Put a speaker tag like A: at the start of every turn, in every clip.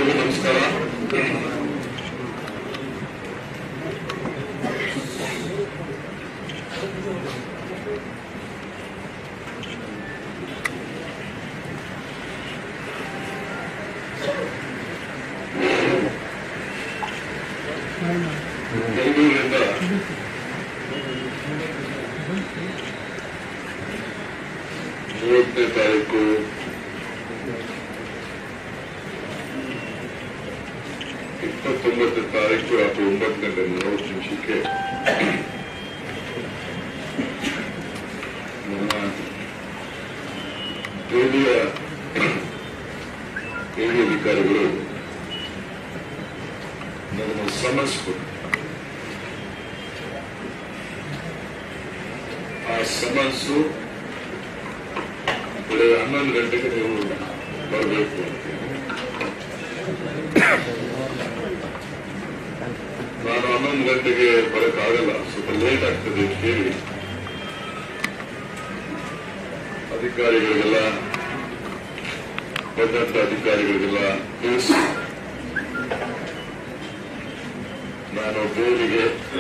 A: ಎಲ್ಲರಿಗೂ ನಮಸ್ಕಾರ ಬೆಂಗಳೂರಿಂದ ಮೂವತ್ತನೇ ತಾರೀಕು ಇಪ್ಪತ್ತೊಂಬತ್ತನೇ ತಾರೀಕು ಅಥವಾ ಒಂಬತ್ತು ಗಂಟೆ ನಲವತ್ತು ನಿಮಿಷಕ್ಕೆ ನಮ್ಮ ಹಿರಿಯ ಹಿರಿಯ ಅಧಿಕಾರಿಗಳು ನಮ್ಮನ್ನು ಸಮನ್ಸ್ ಕೊಟ್ಟು ಆ ಸಮನ್ಸು ಬೆಳಗ್ಗೆ ಹನ್ನೊಂದು ಗಂಟೆಗೆ ನೀವು ಬರಬೇಕು ಅಂತ ನಾನು ಹನ್ನೊಂದು ಗಂಟೆಗೆ ಬರೋಕ್ಕಾಗಲ್ಲ ಸ್ವಲ್ಪ ಲೇಟ್ ಆಗ್ತದೆ ಅಂತ ಹೇಳಿ ಅಧಿಕಾರಿಗಳಿಗೆಲ್ಲ ಬಂದಂತ ಅಧಿಕಾರಿಗಳಿಗೆಲ್ಲ ತಿಳಿಸಿ ನಾನು ಬೋರ್ಡಿಗೆ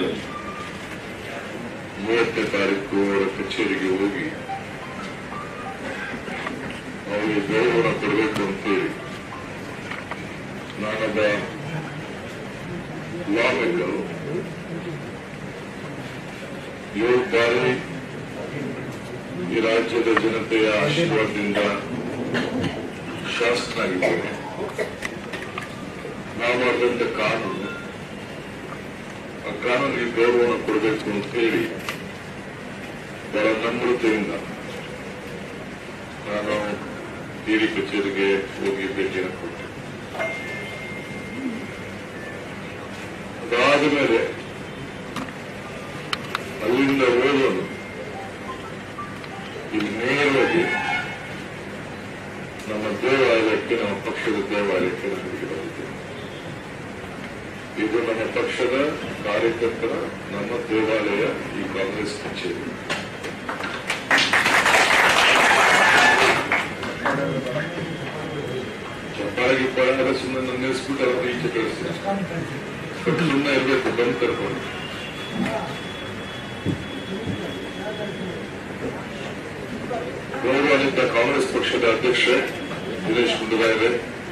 A: ಮೂವತ್ತನೇ ತಾರೀಕು ಅವರ ಕಚೇರಿಗೆ ಹೋಗಿ ಅವರಿಗೆ ಗೌರವ ಕೊಡಬೇಕು ಅಂತೇಳಿ ನಾನೊಬ್ಬ ಲಾ ಮೇಕರು ಏಳು ಬಾರಿ ಈ ರಾಜ್ಯದ ಜನತೆಯ ಆಶೀರ್ವಾದದಿಂದ ಶಾಸಕನಾಗಿದ್ದೇನೆ ನಾವು ಮಾಡಿದಂತ ಕಾನೂನು ಆ ಕಾನೂನಿಗೆ ಗೌರವವನ್ನು ಕೊಡಬೇಕು ಅಂತ ಹೇಳಿ ಬಹಳ ನಮ್ರತೆಯಿಂದ ನಾನು ಹಿರಿ ಕಚೇರಿಗೆ ಹೋಗಿ ಭೇಟಿಯನ್ನು ಕೊಟ್ಟೆ ಅದಾದ ಮೇಲೆ ಅಲ್ಲಿಂದ ಹೋಗೋನು ಇಲ್ಲಿ ನೇರವಾಗಿ ನಮ್ಮ ದೇವಾಲಯಕ್ಕೆ ನಮ್ಮ ಪಕ್ಷದ ದೇವಾಲಯಕ್ಕೆ ನಾನು ಇಲ್ಲಿ ಬಂದಿದ್ದೇನೆ ಇದು ನಮ್ಮ ಪಕ್ಷದ ಕಾರ್ಯಕರ್ತರ ನಮ್ಮ ದೇವಾಲಯ ಈ ಕಾಂಗ್ರೆಸ್ ಕಚೇರಿ ಚಪ್ಪಾಳೆ ಗಿಪ್ಪಾಳೆ ಎಲ್ಲ ಸುಮ್ಮನೆ ನನ್ನ ನಿಲ್ಲಿಸ್ಬಿಟ್ಟು ಅವ್ರನ್ನ ಈಚೆ ಕಳಿಸ್ತೀನಿ ಸುಮ್ಮನೆ ಇರಬೇಕು ಬಂದು ಕರ್ಕೊಂಡು ಗೌರವಾನ್ವಿತ ಕಾಂಗ್ರೆಸ್ ಪಕ್ಷದ ಅಧ್ಯಕ್ಷ ದಿನೇಶ್ ಗುಂಡೂರಾಯರೇ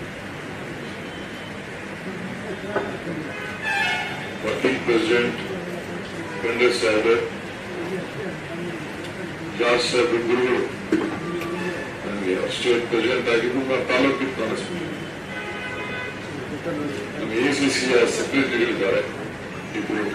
A: ವರ್ಕಿಂಗ್ ಪ್ರೆಸಿಡೆಂಟ್ ಕಾಂಗ್ರೆಸ್ ಸಾಹೇಬ್ ಜಾಸ್ ಸಾಹೇಬ್ ಗುರುಗಳು ನನಗೆ ಸ್ಟೇಟ್ ಪ್ರೆಸಿಡೆಂಟ್ ಆಗಿದ್ದು ನಾನು ತಾಲೂಕಿಗೆ ಕಾಣಿಸ್ತೀನಿ ನಮ್ಮ ಎಸಿಸಿಯ ಸೆಕ್ರೆಟರಿಗಳಿದ್ದಾರೆ ಇಬ್ಬರು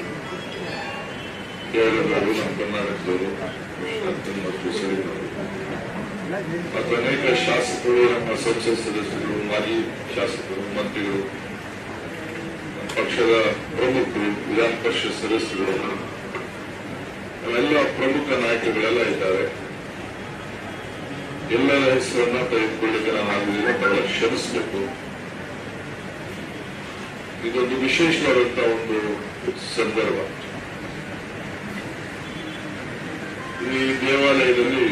A: ಕೇರಳದವರು ನಮ್ಮ ಕರ್ನಾಟಕದವರು ಕೃಷ್ಣಾರ್ಥನ್ ಮತ್ತು ಸರಿದವರು ಮತ್ತು ಅನೇಕ ಶಾಸಕರು ನಮ್ಮ ಸಂಸತ್ ಸದಸ್ಯರು ಮಾಜಿ ಶಾಸಕರು ಮಂತ್ರಿಗಳು ನಮ್ಮ ಪಕ್ಷದ ಪ್ರಮುಖರು ವಿಧಾನ ಪರಿಷತ್ ಸದಸ್ಯರು ಅವೆಲ್ಲ ಪ್ರಮುಖ ನಾಯಕಗಳೆಲ್ಲ ಇದ್ದಾರೆ ಎಲ್ಲರ ಹೆಸರನ್ನ ತೆಗೆದುಕೊಳ್ಳಿಕ್ಕೆ ನಾನು ಆಗುದಿಲ್ಲ ಬಹಳ ಕ್ಷಮಿಸಬೇಕು ಇದೊಂದು ವಿಶೇಷವಾದಂತಹ ಒಂದು ಸಂದರ್ಭ ಈ ದೇವಾಲಯದಲ್ಲಿ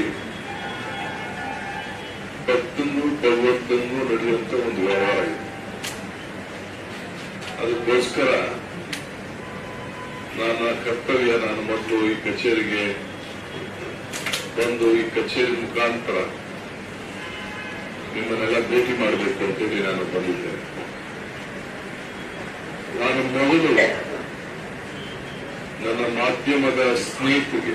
A: ಭಕ್ತಂದು ಭಗವಂತಂದು ನಡೆಯುವಂತ ಒಂದು ವ್ಯವಹಾರ ಇದೆ ಅದಕ್ಕೋಸ್ಕರ ನನ್ನ ಕರ್ತವ್ಯ ನಾನು ಮೊದಲು ಈ ಕಚೇರಿಗೆ ಬಂದು ಈ ಕಚೇರಿ ಮುಖಾಂತರ ನಿಮ್ಮನ್ನೆಲ್ಲ ಭೇಟಿ ಮಾಡಬೇಕು ಅಂತೇಳಿ ನಾನು ಬಂದಿದ್ದೇನೆ ನಾನು ಮೊದಲು ನನ್ನ ಮಾಧ್ಯಮದ ಸ್ನೇಹಿತರಿಗೆ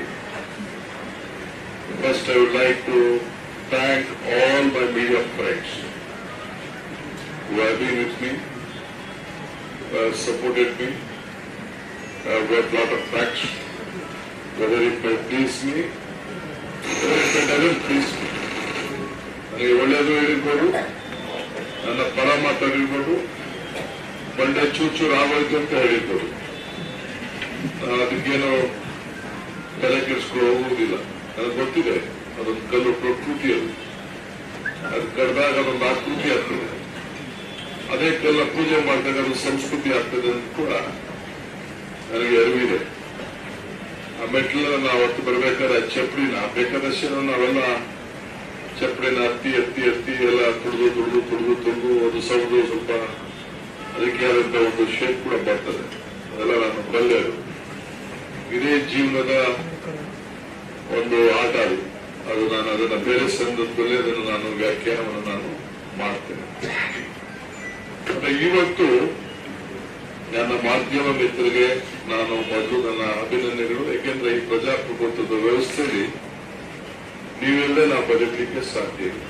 A: first I would like to thank all my media friends who have been with me, who have supported me, have got lot of facts, whether it may please me, whether it may doesn't please me. ನನಗೆ ಒಳ್ಳೆಯದು ಹೇಳಿರ್ಬೋದು ನನ್ನ ಪರ ಮಾತಾಡಿರ್ಬೋದು ಬಂಡೆ ಚೂಚೂರು ಆಗೋಯ್ತು ಅಂತ ಹೇಳಿರ್ಬೋದು ನಾನು ಅದಕ್ಕೇನು ತಲೆ ಕೆಡಿಸ್ಕೊಂಡು ಹೋಗುವುದಿಲ್ಲ ನನಗೆ ಗೊತ್ತಿದೆ ಅದೊಂದು ಕಲ್ಲು ಪ್ರಕೃತಿ ಅದು ಅದು ಕಡ್ದಾಗ ಅದೊಂದು ಆಕೃತಿ ಆಗ್ತದೆ ಅದೇ ಕಲ್ಲ ಪೂಜೆ ಮಾಡಿದಾಗ ಅದು ಸಂಸ್ಕೃತಿ ಆಗ್ತದೆ ಅಂತ ಕೂಡ ನನಗೆ ಅರಿವಿದೆ ಆ ಮೆಟ್ಲನ್ನ ನಾವು ಅವತ್ತು ಬರ್ಬೇಕಾದ್ರೆ ಆ ಚಪ್ಪಡಿನ ಬೇಕಾದಷ್ಟು ನಾವೆಲ್ಲ ಚಪ್ಪಡಿನ ಹತ್ತಿ ಹತ್ತಿ ಹತ್ತಿ ಎಲ್ಲ ತುಳಿದು ತುಳಿದು ತುಳಿದು ತುಳಿದು ಅದು ಸೌದು ಸ್ವಲ್ಪ ಅದಕ್ಕೆ ಆದಂತ ಒಂದು ಶೇಪ್ ಕೂಡ ಬರ್ತದೆ ಅದೆಲ್ಲ ನಾನು ಬಲ್ಲೆ ಅದು ಇದೇ ಜೀವನದ ಒಂದು ಆಟ ಅದು ಅದು ನಾನು ಅದನ್ನ ಬೇರೆ ಸಂದರ್ಭದಲ್ಲಿ ಅದನ್ನು ನಾನು ವ್ಯಾಖ್ಯಾನವನ್ನು ನಾನು ಮಾಡ್ತೇನೆ ಮತ್ತೆ ಇವತ್ತು ನನ್ನ ಮಾಧ್ಯಮ ಮಿತ್ರರಿಗೆ ನಾನು ಮೊದಲು ನನ್ನ ಅಭಿನಂದನೆಗಳು ಯಾಕೆಂದ್ರೆ ಈ ಪ್ರಜಾಪ್ರಭುತ್ವದ ವ್ಯವಸ್ಥೆಯಲ್ಲಿ ನೀವೆಲ್ಲ ನಾವು ಬದುಕಲಿಕ್ಕೆ ಸಾಧ್ಯ ಇಲ್ಲ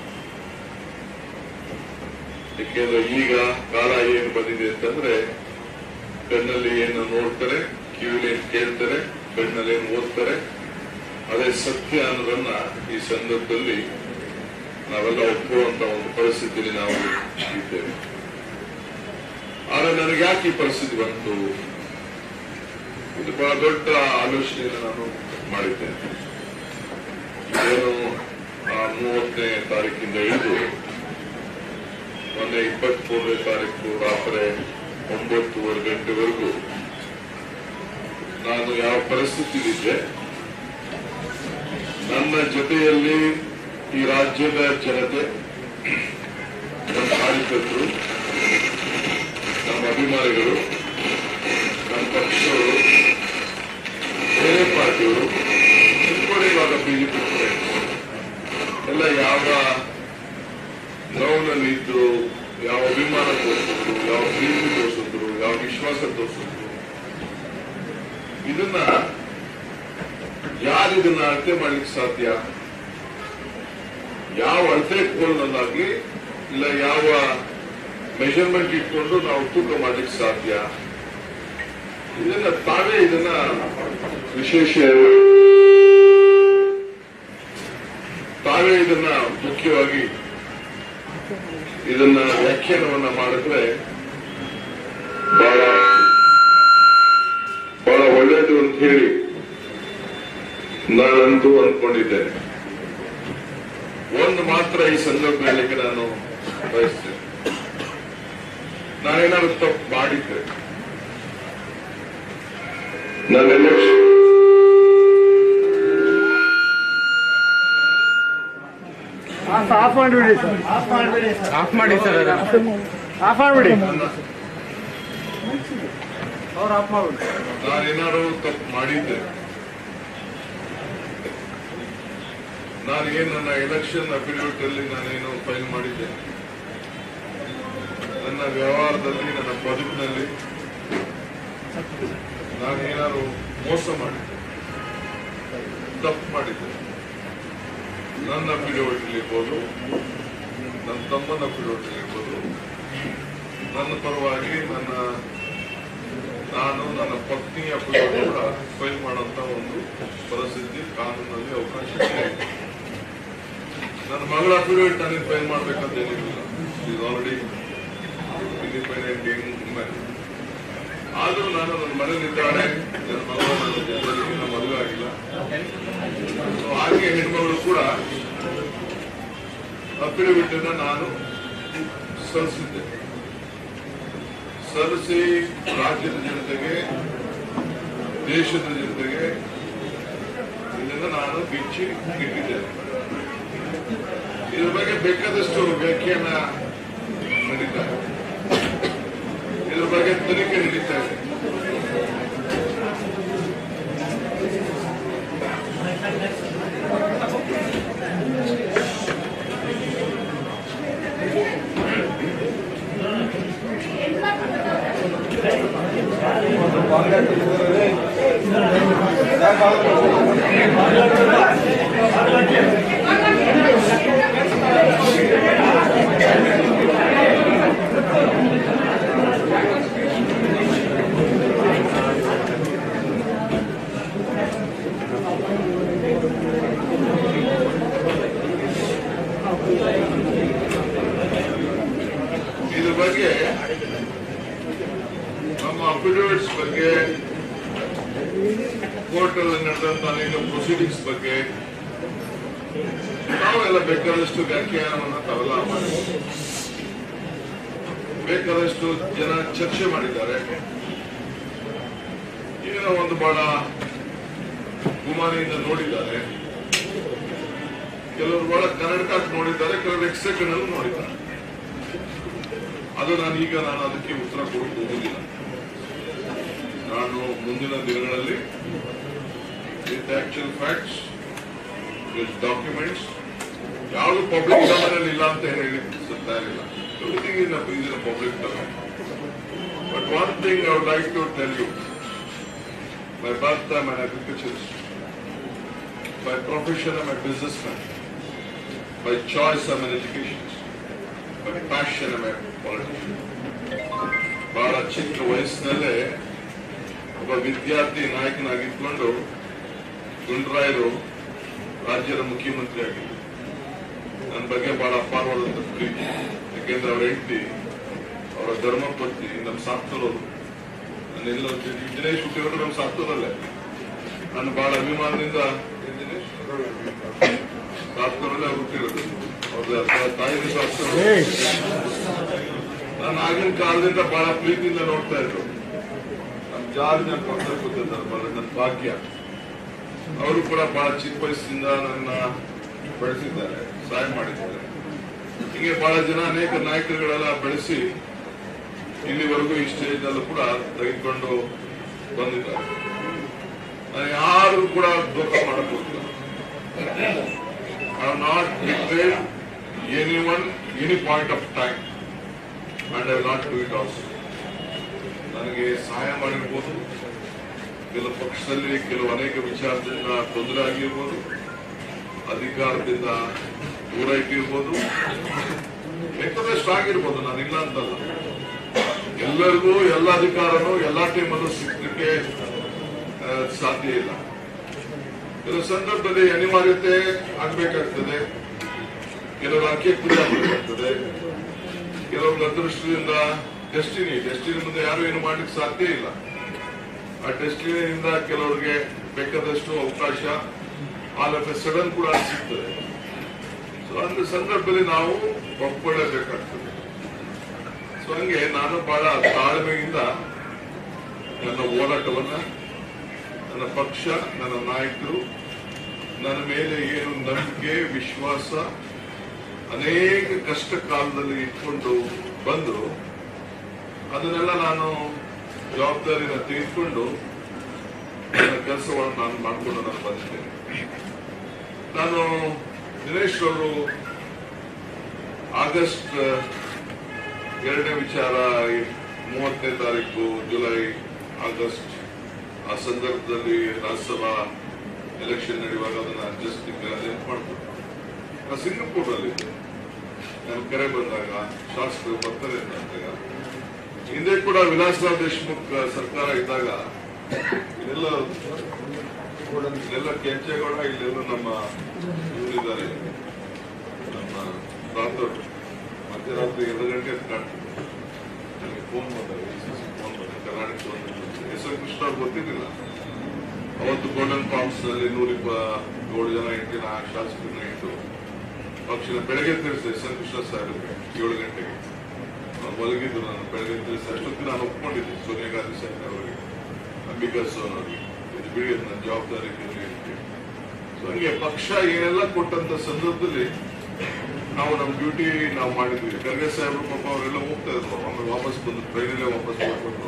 A: ಯಾಕೆಂದ್ರೆ ಈಗ ಕಾಲ ಏನು ಬಂದಿದೆ ಅಂತಂದ್ರೆ ಕಣ್ಣಲ್ಲಿ ಏನು ನೋಡ್ತಾರೆ ಕಿವಿಲಿ ಏನು ಕೇಳ್ತಾರೆ ಕಣ್ಣಲ್ಲಿ ಏನು ಓದ್ತಾರೆ ಅದೇ ಸತ್ಯ ಅನ್ನೋದನ್ನ ಈ ಸಂದರ್ಭದಲ್ಲಿ ನಾವೆಲ್ಲ ಒಪ್ಪುವಂತ ಒಂದು ಪರಿಸ್ಥಿತಿಯಲ್ಲಿ ನಾವು ಇದ್ದೇವೆ ಆದ್ರೆ ನನಗೆ ಯಾಕೆ ಈ ಪರಿಸ್ಥಿತಿ ಬಂತು ಇದು ಬಹಳ ದೊಡ್ಡ ಆಲೋಚನೆಯನ್ನು ನಾನು ಮಾಡಿದ್ದೇನೆ ಏನು ಆ ಮೂವತ್ತನೇ ತಾರೀಕಿಂದ ಹಿಡಿದು ಮೊನ್ನೆ ಇಪ್ಪತ್ಮೂರನೇ ತಾರೀಕು ರಾತ್ರಿ ಒಂಬತ್ತುವರೆ ಗಂಟೆವರೆಗೂ ನಾನು ಯಾವ ಪರಿಸ್ಥಿತಿಲಿದ್ದೆ ನನ್ನ ಜೊತೆಯಲ್ಲಿ ಈ ರಾಜ್ಯದ ಜನತೆ ನಮ್ಮ ಕಾರ್ಯಕರ್ತರು ನಮ್ಮ ಅಭಿಮಾನಿಗಳು ನಮ್ಮ ಪಕ್ಷದವರು ಬೇರೆ ಪಾರ್ಟಿಯವರು ಚಿಕ್ಕೋಡಿ ಇವಾಗ ಬಿಜೆಪಿ ಎಲ್ಲ ಯಾವ ನೋವಿನಲ್ಲಿ ಇದ್ರು ಯಾವ ಅಭಿಮಾನ ತೋರಿಸಿದ್ರು ಯಾವ ಪ್ರೀತಿ ತೋರಿಸಿದ್ರು ಯಾವ ವಿಶ್ವಾಸ ತೋರಿಸಿದ್ರು ಇದನ್ನ ಯಾರು ಇದನ್ನ ಅಳತೆ ಮಾಡ್ಲಿಕ್ಕೆ ಸಾಧ್ಯ ಯಾವ ಅಳತೆ ಇಟ್ಕೊಳ್ಳೋದಾಗ್ಲಿ ಇಲ್ಲ ಯಾವ ಮೆಷರ್ಮೆಂಟ್ ಇಟ್ಕೊಂಡು ನಾವು ತೂಕ ಮಾಡ್ಲಿಕ್ಕೆ ಸಾಧ್ಯ ಇದನ್ನ ತಾವೇ ಇದನ್ನ ವಿಶೇಷ ತಾವೇ ಇದನ್ನ ಮುಖ್ಯವಾಗಿ ಇದನ್ನ ವ್ಯಾಖ್ಯಾನವನ್ನ ಮಾಡಿದ್ರೆ ಬಹಳ ಬಹಳ ಒಳ್ಳೆಯದು ಅಂತ ಹೇಳಿ ನಾನಂತೂ ಅಂದ್ಕೊಂಡಿದ್ದೇನೆ ಒಂದು ಮಾತ್ರ ಈ ಸಂದರ್ಭದಲ್ಲಿ ನಾನು ಬಯಸ್ತೇನೆ ನಾನೇನಾದ್ರು ತಪ್ಪು ಮಾಡಿದ್ದೆ ನಾನು ಎಲೆಕ್ಷನ್
B: ಆಫ್ ಮಾಡಿಬಿಡಿ ಸರ್ ಆಫ್ ಮಾಡಿಬಿಡಿ ಸರ್
C: ಆಫ್ ಮಾಡಿ ಸರ್ ಅದನ್ನ
B: ಆಫ್ ಮಾಡಿಬಿಡಿ
A: ನನ್ನ
B: ಅವ್ರು ಆಫ್ ಮಾಡ್ಬಿಡಿ
A: ನಾನೇನಾದ್ರು ತಪ್ಪು ಮಾಡಿದ್ದೆ ನಾನು ಏನು ನನ್ನ ಎಲೆಕ್ಷನ್ ಅಫಿಡವಿಟ್ ಅಲ್ಲಿ ನಾನೇನು ಫೈಲ್ ಮಾಡಿದ್ದೆ ನನ್ನ ವ್ಯವಹಾರದಲ್ಲಿ ನನ್ನ ಬದುಕಿನಲ್ಲಿ ನಾನೇನಾದ್ರು ಮೋಸ ಮಾಡಿದ್ದೆ ತಪ್ಪು ಮಾಡಿದ್ದೆ ನನ್ನ ಅಫಿಡವಿಟ್ ಇರ್ಬೋದು ನನ್ನ ತಮ್ಮನ ಅಫಿಡವಿಟ್ ಇರ್ಬೋದು ನನ್ನ ಪರವಾಗಿ ನನ್ನ ನಾನು ನನ್ನ ಪತ್ನಿಯ ಅಫಿಡವಿಟ್ ಕೂಡ ಫೈಲ್ ಮಾಡುವಂತ ಒಂದು ಪರಿಸ್ಥಿತಿ ಕಾನೂನಲ್ಲಿ ಅವಕಾಶ ಇದೆ ನನ್ನ ಮಗಳ ಅಫಿಡವಿಟ್ ನನಗೆ ಫೈಲ್ ಮಾಡ್ಬೇಕಂತ ಏನಿಲ್ಲ ಈಸ್ ಆಲ್ರೆಡಿ ಇಂಡಿಪೆಂಡೆಂಟ್ ವುಮೆನ್ ಆದ್ರೂ ನಾನು ನನ್ನ ಮನೇಲಿದ್ದಾಳೆ ನನ್ನ ಮಗಳು ನನ್ನ ಜೊತೆಯಲ್ಲಿ ನನ್ನ ಮದುವೆ ಆಗಿಲ್ಲ So ಹಾಗೆ ಹೆಣ್ಮಗಳು ಕೂಡ ಅಫಿಡವಿಟ್ ಅನ್ನ ನಾನು ಸಲ್ಲಿಸಿದ್ದೆ ಸಲ್ಲಿಸಿ ರಾಜ್ಯದ ಜನತೆಗೆ ದೇಶದ ಜನತೆಗೆ ಇದನ್ನು ನಾನು ಬಿಚ್ಚಿ ಇಟ್ಟಿದ್ದೇನೆ ಇದ್ರ ಬಗ್ಗೆ ಬೇಕಾದಷ್ಟು ವ್ಯಾಖ್ಯಾನ ನಡೀತಾ ಇದೆ ಇದ್ರ ಬಗ್ಗೆ ತನಿಖೆ ನಡೀತಾ ಇದೆ ಇದ್ರ ಬಗ್ಗೆ ನಮ್ಮ ಅಫಿಡವಿಟ್ಸ್ ಬಗ್ಗೆ ಕೋರ್ಟ್ ಅಲ್ಲಿ ನಡೆದಂತ ಅನೇಕ ಪ್ರೊಸೀಡಿಂಗ್ಸ್ ಬಗ್ಗೆ ನಾವೆಲ್ಲ ಬೇಕಾದಷ್ಟು ವ್ಯಾಖ್ಯಾನವನ್ನ ತಾವೆಲ್ಲ ಮಾಡಿ ಬೇಕಾದಷ್ಟು ಜನ ಚರ್ಚೆ ಮಾಡಿದ್ದಾರೆ ಇದನ್ನ ಒಂದು ಬಹಳ ಗುಮಾನಿಯಿಂದ ನೋಡಿದ್ದಾರೆ ಕೆಲವರು ಬಹಳ ಕನ್ನಡಕ ನೋಡಿದ್ದಾರೆ ಕೆಲವರು ಎಕ್ಸೆಕೆಂಡ್ ಅಲ್ಲೂ ನೋಡಿದ್ದಾರೆ ಅದು ನಾನು ಈಗ ನಾನು ಅದಕ್ಕೆ ಉತ್ತರ ಕೊಡಕ್ಕೆ ಹೋಗುದಿಲ್ಲ ನಾನು ಮುಂದಿನ ದಿನಗಳಲ್ಲಿ with actual facts with documents ಯಾವುದು ಪಬ್ಲಿಕ್ ಡೊಮೇನಲ್ಲಿ ಇಲ್ಲ ಅಂತ ಹೇಳಿ ತಯಾರಿಲ್ಲ everything is in public domain but one thing I would like to tell you my birth I my agriculturist by profession I my business man by choice I my education by passion I my politician ಬಹಳ ಚಿಕ್ಕ ವಯಸ್ಸಿನಲ್ಲೇ ಒಬ್ಬ ವಿದ್ಯಾರ್ಥಿ ನಾಯಕನಾಗಿದ್ಕೊಂಡು ಗುಂಡ್ರಾಯರು ರಾಜ್ಯದ ಮುಖ್ಯಮಂತ್ರಿ ಆಗಿದ್ರು ನನ್ನ ಬಗ್ಗೆ ಬಹಳ ಅಪಾರವಾದಂತ ಪ್ರೀತಿ ಯಾಕೆಂದ್ರೆ ಅವ್ರ ಹೆಂಡತಿ ಅವರ ಧರ್ಮಪತ್ನಿ ನಮ್ಮ ಸಾಕ್ತರೋರು ನಾನೆಲ್ಲ ದಿನೇಶ್ ಹುಟ್ಟಿರೋದು ನಮ್ಮ ಸಾಕ್ತರಲ್ಲೇ ನಾನು ಬಹಳ ಅಭಿಮಾನದಿಂದ ಏನ್ ದಿನೇಶ್? ಸಾಕ್ತರಲ್ಲೇ ಅವ್ರು ಹುಟ್ಟಿರೋದು ಅವ್ರ ತಾಯಿ ಸಾಕ್ತರು ನಾನು ಆಗಿನ ಕಾಲದಿಂದ ಬಹಳ ಪ್ರೀತಿಯಿಂದ ನೋಡ್ತಾ ಇದ್ರು ನಮ್ಮ ಜಾರ್ಜ್ ನನ್ನ ಪಕ್ಕದಲ್ಲಿ ಕೂತಿದ್ದಾರೆ ಬಹಳ ನನ್ನ ಭಾಗ್ಯ ಅವರು ಕೂಡ ಬಹಳ ಚಿಕ್ಕ ವಯಸ್ಸಿನಿಂದ ನನ್ನ ಬೆಳೆಸಿದ್ದಾರೆ ಸಹಾಯ ಮಾಡಿದ್ದಾರೆ ಹೀಗೆ ಬಹಳ ಜನ ಅನೇಕ ನಾಯಕರುಗಳೆಲ್ಲ ಬೆಳೆಸಿ ಇಲ್ಲಿವರೆಗೂ ಈ ಸ್ಟೇಜ್ ಅಲ್ಲೂ ಕೂಡ ತೆಗೆದುಕೊಂಡು ಬಂದಿದ್ದಾರೆ ನಾನು ಯಾರು ಕೂಡ ದೋಖ ಮಾಡಕ್ ಹೋಗಿಲ್ಲ I not betrayed any one any point of time and I not do it also ನನಗೆ ಸಹಾಯ ಮಾಡಿರ್ಬೋದು ಕೆಲವು ಪಕ್ಷದಲ್ಲಿ ಕೆಲವು ಅನೇಕ ವಿಚಾರದಿಂದ ತೊಂದರೆ ಆಗಿರ್ಬೋದು ಅಧಿಕಾರದಿಂದ ದೂರ ಇಟ್ಟಿರ್ಬೋದು ಬೇಕಾದ್ರೆ ಸ್ಟ್ರಾಂಗ್ ಇರ್ಬೋದು ನಾನು ಇಲ್ಲ ಅಂತಲ್ಲ ಎಲ್ಲರಿಗೂ ಎಲ್ಲ ಅಧಿಕಾರನೂ ಎಲ್ಲ ಟೈಮಲ್ಲೂ ಸಿಗ್ಲಿಕ್ಕೆ ಆ, ಸಾಧ್ಯ ಇಲ್ಲ ಕೆಲವು ಸಂದರ್ಭದಲ್ಲಿ ಅನಿವಾರ್ಯತೆ ಆಗ್ಬೇಕಾಗ್ತದೆ ಕೆಲವರು ಅಂಕೆ ಕುರಿ ಆಗ್ಬೇಕಾಗ್ತದೆ ಕೆಲವರು ಅದೃಷ್ಟದಿಂದ ಡೆಸ್ಟಿನಿ ಡೆಸ್ಟಿನಿ ಮುಂದೆ ಯಾರು ಏನು ಮಾಡ್ಲಿಕ್ಕೆ ಸಾಧ್ಯ ಇಲ್ಲ ಆ ಡೆಸ್ಟಿನಿಯಿಂದ ಕೆಲವರಿಗೆ ಬೇಕಾದಷ್ಟು ಅವಕಾಶ ಆಲ್ ಆಫ್ ಎ ಸಡನ್ ಕೂಡ ಸಿಗ್ತದೆ ಸೊ ಅಂತ ಸಂದರ್ಭದಲ್ಲಿ ನಾವು ಒಪ್ಕೊಳ್ಳೇಬೇಕಾಗ್ತದೆ ಸೊ ಹಂಗೆ ನಾನು ಬಹಳ ತಾಳ್ಮೆಯಿಂದ ನನ್ನ ಹೋರಾಟವನ್ನ ನನ್ನ ಪಕ್ಷ ನನ್ನ ನಾಯಕರು ನನ್ನ ಮೇಲೆ ಏನು ನಂಬಿಕೆ ವಿಶ್ವಾಸ ಅನೇಕ ಕಷ್ಟ ಕಾಲದಲ್ಲಿ ಇಟ್ಕೊಂಡು ಬಂದು ಅದನ್ನೆಲ್ಲ ನಾನು ಜವಾಬ್ದಾರಿನ ತೆಗೆದುಕೊಂಡು ನನ್ನ ಕೆಲಸವನ್ನು ನಾನು ಮಾಡಿಕೊಂಡು ನಾನು ಬಂದಿದ್ದೇನೆ ನಾನು ದಿನೇಶ್ ಅವರು ಆಗಸ್ಟ್ ಎರಡನೇ ವಿಚಾರ ಈ ಮೂವತ್ತನೇ ತಾರೀಕು ಜುಲೈ ಆಗಸ್ಟ್ ಆ ಸಂದರ್ಭದಲ್ಲಿ ರಾಜ್ಯಸಭಾ ಎಲೆಕ್ಷನ್ ನಡೆಯುವಾಗ ಅದನ್ನ ಜಸ್ಟ್ ನೆನಪು ಮಾಡ್ಕೊಂಡು ನಾನು ಸಿಂಗಪೂರ್ನಲ್ಲಿ ನಾನು ಕರೆ ಬಂದಾಗ ಶಾಸಕರು ಬರ್ತಾರೆ ಅಂದಾಗ ಹಿಂದೆ ಕೂಡ ವಿಲಾಸರಾವ್ ದೇಶಮುಖ್ ಸರ್ಕಾರ ಇದ್ದಾಗ ಇಲ್ಲೆಲ್ಲ ಇಲ್ಲೆಲ್ಲ ಕೆಂಚೇಗೌಡ ಇಲ್ಲೆಲ್ಲ ನಮ್ಮ ಇವರಿದ್ದಾರೆ ನಮ್ಮ ರಾಥೋಡ್ ಮಧ್ಯರಾತ್ರಿ ಎರಡು ಗಂಟೆ ಅಂತ ಕಾಣ್ತದೆ ನನಗೆ ಫೋನ್ ಬಂದಾಗ ಫೋನ್ ಬಂದ ಕರ್ನಾಟಕ ಎಸ್ ಎಂ ಕೃಷ್ಣ ಅವ್ರು ಗೊತ್ತಿರಲಿಲ್ಲ ಅವತ್ತು ಗೋಲ್ಡನ್ ಪಾಮ್ಸ್ ನಲ್ಲಿ ನೂರ ಇಪ್ಪ ಏಳು ಜನ ಎಂಟು ಜನ ಶಾಸಕರನ್ನ ಇಟ್ಟು ಪಕ್ಷದ ಬೆಳಗ್ಗೆ ತಿಳಿಸಿದೆ ಎಸ್ ಎಂ ಕೃಷ್ಣ ಸಾಹೇಬ್ರಿಗೆ ಏಳು ಗಂಟೆಗೆ ಅವ್ರು ಮಲಗಿದ್ದು ನಾನು ಬೆಳಗ್ಗೆ ತಿಳಿಸಿ ಅಷ್ಟೊತ್ತಿಗೆ ನಾನು ಒಪ್ಕೊಂಡಿದ್ದೆ ಸೋನಿಯಾ ಗಾಂಧಿ ಸಾಹೇಬ್ ಅವರಿಗೆ ಅಂಬಿಕಾ ಸೋನ್ ಅವರಿಗೆ ಇದು ಬಿಡಿ ಅದು ನನ್ನ ಜವಾಬ್ದಾರಿ ಇದೆ ಅಂತ. ಸೊ ಹಂಗೆ ಪಕ್ಷ ಏನೆಲ್ಲ ಕೊಟ್ಟಂತ ಸಂದರ್ಭದಲ್ಲಿ ನಾವು ನಮ್ಮ ಡ್ಯೂಟಿ ನಾವು ಮಾಡಿದ್ವಿ ಖರ್ಗೆ ಸಾಹೇಬ್ರು ಪಾಪ ಅವರೆಲ್ಲ ಹೋಗ್ತಾ ಇದ್ರು ಆಮೇಲೆ ವಾಪಸ್ ಬಂದು ಟ್ರೈನಲ್ಲೇ ವಾಪಸ್ ಮಾಡ್ಕೊಂಡು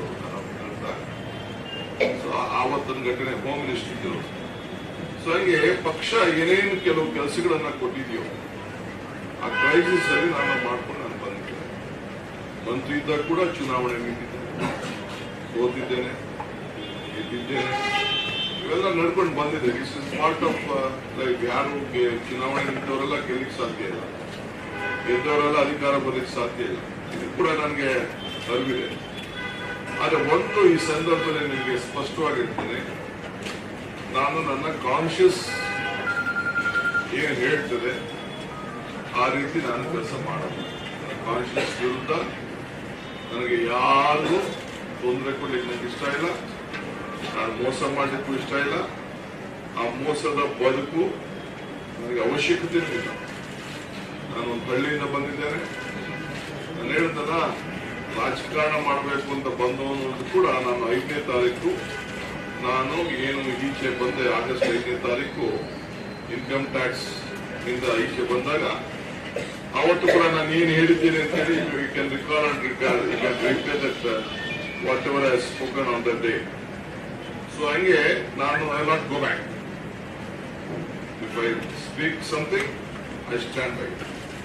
A: ಸೊ ಆವತ್ತೊಂದು ಘಟನೆ ಹೋಮ್ ಮಿನಿಸ್ಟರ್ ಇದ್ದರು ಸೊ ಹಂಗೆ ಪಕ್ಷ ಏನೇನು ಕೆಲವು ಕೆಲಸಗಳನ್ನ ಕೊಟ್ಟಿದ್ಯೋ ಆ ಕ್ರೈಸಿಸ್ ಅಲ್ಲಿ ನಾನು ಮಾಡ್ಕೊಂಡು ನಾನು ಬಂದಿದ್ದೇನೆ ಮಂತ್ರಿ ಇದ್ದಾಗ ಕೂಡ ಚುನಾವಣೆ ನಿಂತಿದ್ದೇನೆ ಸೋತಿದ್ದೇನೆ ಗೆದ್ದಿದ್ದೇನೆ ಇವೆಲ್ಲ ನಡ್ಕೊಂಡು ಬಂದಿದೆ this is part of life ಯಾರು ಗೆ- ಚುನಾವಣೆ ನಿಂತವರೆಲ್ಲ ಗೆಲ್ಲಿಕ್ ಸಾಧ್ಯ ಇಲ್ಲ ಗೆದ್ದವರೆಲ್ಲ ಅಧಿಕಾರ ಬರ್ಲಿಕ್ಕೆ ಸಾಧ್ಯ ಇಲ್ಲ ಇದು ಕೂಡ ನನಗೆ ಅರಿವಿದೆ ಆದ್ರೆ ಒಂದು ಈ ಸಂದರ್ಭದಲ್ಲಿ ನಿಮಗೆ ಸ್ಪಷ್ಟವಾಗಿರ್ತೇನೆ ನಾನು ನನ್ನ ಕಾನ್ಶಿಯಸ್ ಏನು ಹೇಳ್ತದೆ ಆ ರೀತಿ ನಾನು ಕೆಲಸ ಮಾಡಲ್ಲ ಕಾನ್ಶಿಯಸ್ ವಿರುದ್ಧ ನನಗೆ ಯಾರಿಗೂ ತೊಂದರೆ ಕೊಡ್ಲಿಕ್ಕೆ ನನಗೆ ಇಷ್ಟ ಇಲ್ಲ ನಾನು ಮೋಸ ಮಾಡ್ಲಿಕ್ಕೂ ಇಷ್ಟ ಇಲ್ಲ ಆ ಮೋಸದ ಬದುಕು ನನಗೆ ಅವಶ್ಯಕತೆ ಇಲ್ಲ ನಾನು ಒಂದು ಹಳ್ಳಿಯಿಂದ ಬಂದಿದ್ದೇನೆ ನಾನು ಹೇಳ್ದಲ್ಲ ರಾಜಕಾರಣ ಮಾಡಬೇಕು ಅಂತ ಬಂದವನು ಕೂಡ ನಾನು ಐದನೇ ತಾರೀಕು ನಾನು ಏನು ಈಚೆ ಬಂದೆ ಆಗಸ್ಟ್ ಐದನೇ ತಾರೀಕು ಇನ್ಕಮ್ ಟ್ಯಾಕ್ಸ್ ಇಂದ ಈಚೆ ಬಂದಾಗ ಅವತ್ತು ಕೂಡ ನಾನು ಏನು ಹೇಳಿದ್ದೀನಿ ಅಂತ ಹೇಳಿ you can recall and recall you can replay that whatever I spoken on the day so ಹಂಗೆ ನಾನು I not go back if I speak something I stand by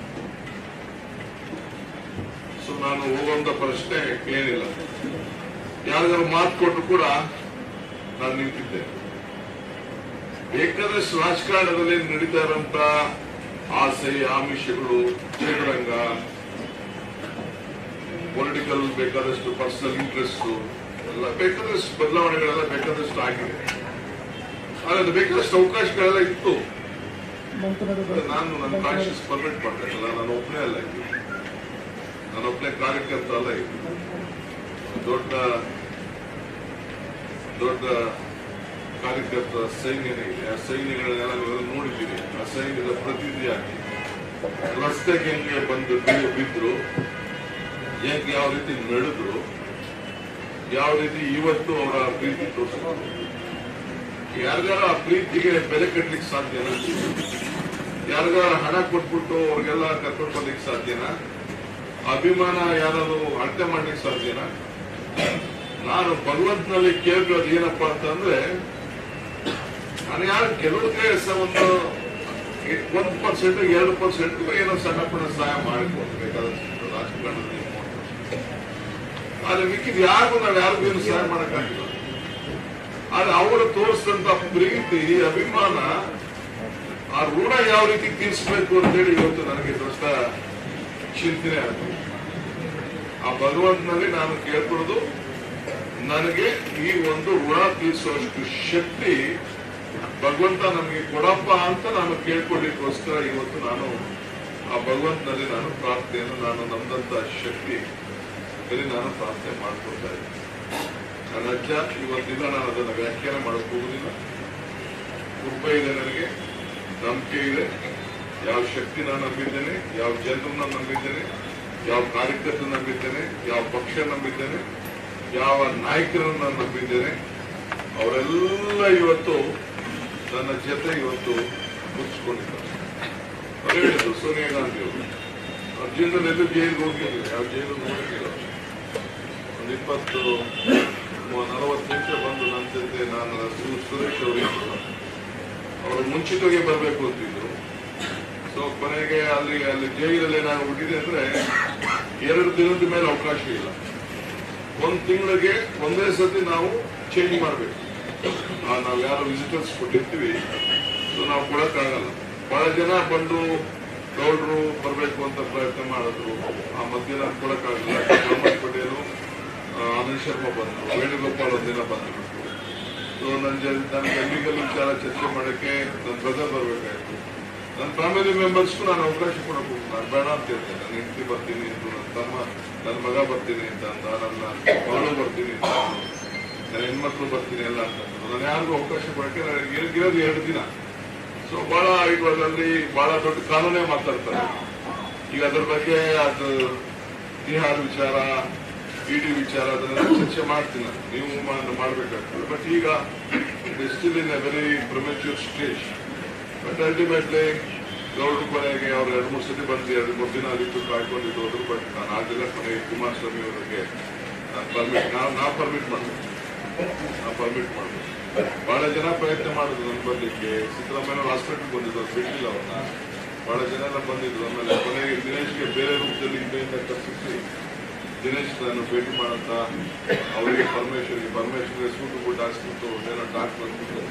A: so ನಾನು ಹೋಗುವಂತ ಪ್ರಶ್ನೆ ಏನಿಲ್ಲ ಯಾರಿಗಾರು ಮಾತು ಕೊಟ್ಟರು ಕೂಡ ನಾನು ನಿಂತಿದ್ದೆ ಬೇಕಾದಷ್ಟು ರಾಜಕಾರಣದಲ್ಲಿ ನಡೀತಾ ಇರುವಂತ ಆಸೆ ಆಮಿಷಗಳು ಚದುರಂಗ ಪೊಲಿಟಿಕಲ್ ಬೇಕಾದಷ್ಟು ಪರ್ಸನಲ್ ಇಂಟ್ರೆಸ್ಟ್ ಎಲ್ಲ ಬೇಕಾದಷ್ಟು ಬದಲಾವಣೆಗಳೆಲ್ಲ ಬೇಕಾದಷ್ಟು ಆಗಿದೆ ಆದ್ರೆ ಅದು ಬೇಕಾದಷ್ಟು ಅವಕಾಶಗಳೆಲ್ಲ ಇತ್ತು ಆದ್ರೆ ನಾನು ನನ್ನ ಕಾನ್ಶಿಯಸ್ ಪರ್ಮಿಟ್ ಮಾಡ್ತಾ ಇಲ್ಲ ನಾನು ಒಬ್ಬನೇ ಅಲ್ಲ ಇದು ನಾನು ಒಬ್ಬನೇ ಕಾರ್ಯಕರ್ತ ಅಲ್ಲ ಇದು ದೊಡ್ಡ ದೊಡ್ಡ ಕಾರ್ಯಕರ್ತ ಸೈನ್ಯನೇ ಇದೆ ಆ ಸೈನ್ಯಗಳನ್ನೆಲ್ಲ ನೀವೆಲ್ಲ ನೋಡಿದ್ದೀರಿ ಆ ಸೈನ್ಯದ ಪ್ರತಿನಿಧಿಯಾಗಿ ರಸ್ತೆಗೆ ಹೆಂಗೆ ಬಂದು ಬಿ- ಬಿದ್ರು ಹೆಂಗೆ ಯಾವ ರೀತಿ ನಡೆದ್ರು ಯಾವ ರೀತಿ ಇವತ್ತು ಅವರ ಪ್ರೀತಿ ತೋರಿಸಿದ್ರು ಯಾರಿಗಾರ ಆ ಪ್ರೀತಿಗೆ ಬೆಲೆ ಕಟ್ಟಲಿಕ್ಕೆ ಸಾಧ್ಯನಾ ಯಾರಿಗಾರ ಹಣ ಕೊಟ್ಬಿಟ್ಟು ಅವ್ರಿಗೆಲ್ಲ ಕರ್ಕೊಂಡು ಬರ್ಲಿಕ್ಕೆ ಸಾಧ್ಯನಾ ಅಭಿಮಾನ ಯಾರಾದ್ರು ಅಳತೆ ಮಾಡ್ಲಿಕ್ಕೆ ಸಾಧ್ಯನಾ ನಾನು ಭಗವಂತನಲ್ಲಿ ಕೇಳಿರೋದು ಏನಪ್ಪಾ ಅಂತಂದ್ರೆ ನಾನು ಯಾರು ಕೆಲವ್ರಿಗೆ ಸ- ಒಂದು ಒಂದು ಪರ್ಸೆಂಟ್ ಎರಡು ಪರ್ಸೆಂಟ್ ಏನೋ ಸಣ್ಣ ಪುಟ್ಟ ಸಹಾಯ ಮಾಡಿಕೊಂಡು ಬೇಕಾದಷ್ಟು ರಾಜಕಾರಣದಲ್ಲಿ ಆದ್ರೆ ಮಿಕ್ಕಿದ ಯಾರಿಗೂ ನಾವು ಯಾರಿಗೂ ಏನು ಸಹಾಯ ಮಾಡಕ್ಕಾಗಿಲ್ಲ ಆದ್ರೆ ಅವರು ತೋರಿಸಿದಂತ ಪ್ರೀತಿ ಅಭಿಮಾನ ಆ ಋಣ ಯಾವ ರೀತಿ ತೀರಿಸಬೇಕು ಅಂತೇಳಿ ಇವತ್ತು ನನಗೆ ದೊಡ್ಡ ಚಿಂತನೆ ಆಗುತ್ತೆ ಆ ಭಗವಂತನಲ್ಲಿ ನಾನು ಕೇಳ್ಕೊಳ್ಳೋದು ನನಗೆ ಈ ಒಂದು ಋಣ ತೀರಿಸುವಷ್ಟು ಶಕ್ತಿ ಭಗವಂತ ನಮಗೆ ಕೊಡಪ್ಪ ಅಂತ ನಾನು ಕೇಳ್ಕೊಳ್ಳಿಕ್ಕೋಸ್ಕರ ಇವತ್ತು ನಾನು ಆ ಭಗವಂತನಲ್ಲಿ ನಾನು ಪ್ರಾರ್ಥನೆಯನ್ನು ನಾನು ನಮ್ದಂತ ಶಕ್ತಿ ಬರೀ ನಾನು ಪ್ರಾರ್ಥನೆ ಮಾಡ್ಕೊಳ್ತಾ ಇದ್ದೀನಿ ನನ್ನ ಅಜ್ಜ ಇವತ್ತಿಂದ ನಾನು ಅದನ್ನು ವ್ಯಾಖ್ಯಾನ ಮಾಡಕ್ ಹೋಗುದಿಲ್ಲ ಕೃಪೆ ಇದೆ ನನಗೆ ನಂಬಿಕೆ ಇದೆ ಯಾವ ಶಕ್ತಿ ನಾನು ನಂಬಿದ್ದೇನೆ ಯಾವ ಜನರನ್ನ ನಂಬಿದ್ದೇನೆ ಯಾವ ಕಾರ್ಯಕರ್ತ ನಂಬಿದ್ದೇನೆ ಯಾವ ಪಕ್ಷ ನಂಬಿದ್ದೇನೆ ಯಾವ ನಾಯಕರನ್ನು ನಾನು ನಂಬಿದ್ದೇನೆ ಅವರೆಲ್ಲ ಇವತ್ತು ನನ್ನ ಜೊತೆ ಇವತ್ತು ಮುಚ್ಚಿಕೊಂಡಿದ್ದಾರೆ ಅವ್ರು ಹೇಳಿದ್ರು ಸೋನಿಯಾ ಗಾಂಧಿ ಅವರು ಅವ್ರ ಜೀವನದಲ್ಲಿ ಎಲ್ಲೂ ಜೈಲಿಗೆ ಹೋಗಿರಲಿಲ್ಲ ಯಾವ ಜೈಲು ನೋಡಿರಲಿಲ್ಲ ಒಂದು ಇಪ್ಪತ್ತು ಮೂ- ನಲವತ್ತು ನಿಮಿಷ ಬಂದು ನನ್ನ ಜೊತೆ ನಾನು ಸು- ಸುರೇಶ್ ಅವರು ಇದ್ರು. ಅವರು ಮುಂಚಿತವಾಗಿ ಬರಬೇಕು ಅಂತಿದ್ರು ಸೊ ಕೊನೆಗೆ ಅಲ್ಲಿ ಅಲ್ಲಿ ಜೈಲಲ್ಲಿ ಏನಾಗ್ಬಿಟ್ಟಿದೆ ಅಂದ್ರೆ ಎರಡು ದಿನದ ಮೇಲೆ ಅವಕಾಶ ಇಲ್ಲ ಒಂದ್ ತಿಂಗಳಿಗೆ ಒಂದೇ ಸತಿ ನಾವು ಚೇಂಜ್ ಮಾಡಬೇಕು ನಾವು ಯಾರು ವಿಸಿಟರ್ಸ್ ಕೊಟ್ಟಿರ್ತೀವಿ ಸೊ ನಾವು ಕೊಡಕ್ಕಾಗಲ್ಲ ಬಹಳ ಜನ ಬಂದು ಗೌಡ್ರು ಬರಬೇಕು ಅಂತ ಪ್ರಯತ್ನ ಮಾಡಿದ್ರು ಆ ಮಧ್ಯಾಹ್ನ ಕೊಡಕ್ಕಾಗಲ್ಲ ಗೌರ್ಮೆಂಟ್ ಪಟೇಲು ಆ, ಆನಂದ್ ಶರ್ಮಾ ಬಂದ್ರು ವೇಣುಗೋಪಾಲ್ ಒಂದಿನ ಬಂದ್ರು ಸೊ ನನ್ನ ಜೊತೆ ನನ್ನ ಲೀಗಲ್ ವಿಚಾರ ಚರ್ಚೆ ಮಾಡಕ್ಕೆ ನನ್ನ ಬ್ರದರ್ ಬರಬೇಕಾಯ್ತು ನನ್ನ ಫ್ಯಾಮಿಲಿ ಮೆಂಬರ್ಸ್ಗೂ ನಾನು ಅವಕಾಶ ಕೊಡಕ್ ಹೋಗ್ತೀನಿ ನಾನು ಬೇಡ ಅಂತ ಹೇಳ್ತೇನೆ ನನ್ನ ಹೆಂಡತಿ ಬರ್ತೀನಿ ಅಂತ ನನ್ನ ತಮ್ಮ ನನ್ನ ಮಗ ಬರ್ತೀನಿ ಅಂತ ಅಂದ ನನ್ನ ಮಗಳು ಬರ್ತೀನಿ ಅಂತ ಅಂದ್ರು. ನನ್ನ ಹೆಣ್ಮಕ್ಳು ಬರ್ತೀನಿ ಎಲ್ಲ ಅಂತ ಅಂದ್ರು. ನಾನು ಯಾರಿಗೂ ಅವಕಾಶ ಕೊಡಕ್ಕೆ ನನಗೆ ಇರೋದು ಎರಡು ದಿನ ಸೊ ಬಹಳ ಇವಾಗಲ್ಲಿ ಬಹಳ ದೊಡ್ಡ ಕಾನೂನೇ ಮಾತಾಡ್ತಾರೆ ಈಗ ಅದ್ರ ಬಗ್ಗೆ ಅದು ತಿಹಾರ್ ವಿಚಾರ ಇಡಿ ವಿಚಾರ ಅದನ್ನೆಲ್ಲ ಚರ್ಚೆ ಮಾಡ್ತೀನಿ ನಾನು. ನೀವು ಮಾ- ಮಾಡ್ಬೇಕಾಗ್ತದೆ ಬಟ್ ಈಗ still in a very premature stage but ultimately ಗೌಡ್ರ ಕೊನೆಗೆ ಅವ್ರು ಎರಡು ಮೂರು ಸತಿ ಬಂದು ಎರಡು ಮೂರು ದಿನ ಅದಿತ್ತು ಕಾಯ್ಕೊಂಡಿದ್ದು ಹೋದ್ರು ಬಟ್ ನಾನು ಆಗಿಲ್ಲ ಕೊನೆಗೆ ಕುಮಾರಸ್ವಾಮಿ ಅವರಿಗೆ ನಾನು ಪರ್ಮಿಟ್ ನಾವು ನಾವು ಪರ್ಮಿಟ್ ಮಾಡ್ಬೇಕು ನಾವು ಪರ್ಮಿಟ್ ಮಾಡ್ಬೇಕು ಬಹಳ ಜನ ಪ್ರಯತ್ನ ಮಾಡಿದ್ರು ನನ್ನ ಬರ್ಲಿಕ್ಕೆ ಸಿದ್ದರಾಮಯ್ಯ ಹಾಸ್ಪಿಟಲ್ ಬಂದಿದ್ರು ಅವ್ರು ಬಿಟ್ಟಿಲ್ಲ ಅವ್ರನ್ನ ಬಹಳ ಜನ ಎಲ್ಲ ಬಂದಿದ್ರು ಆಮೇಲೆ ಕೊನೆಗೆ ದಿನೇಶ್ಗೆ ಬೇರೆ ರೂಪದಲ್ಲಿ ಹಿಂದೆಯಿಂದ ಕರ್ಸಿಸಿ ದಿನೇಶ್ ನಾನು ಭೇಟಿ ಮಾಡಂತ ಅವರಿಗೆ ಪರಮೇಶ್ವರ್ಗೆ ಪರಮೇಶ್ವರ್ಗೆ ಸೂಟು ಬುಟ್ಟು ಹಾಕ್ಸ್ಬಿಟ್ಟು ಏನೋ ಡಾಕ್ಟರ್ ಅಂದ್ಬಿಟ್ಟು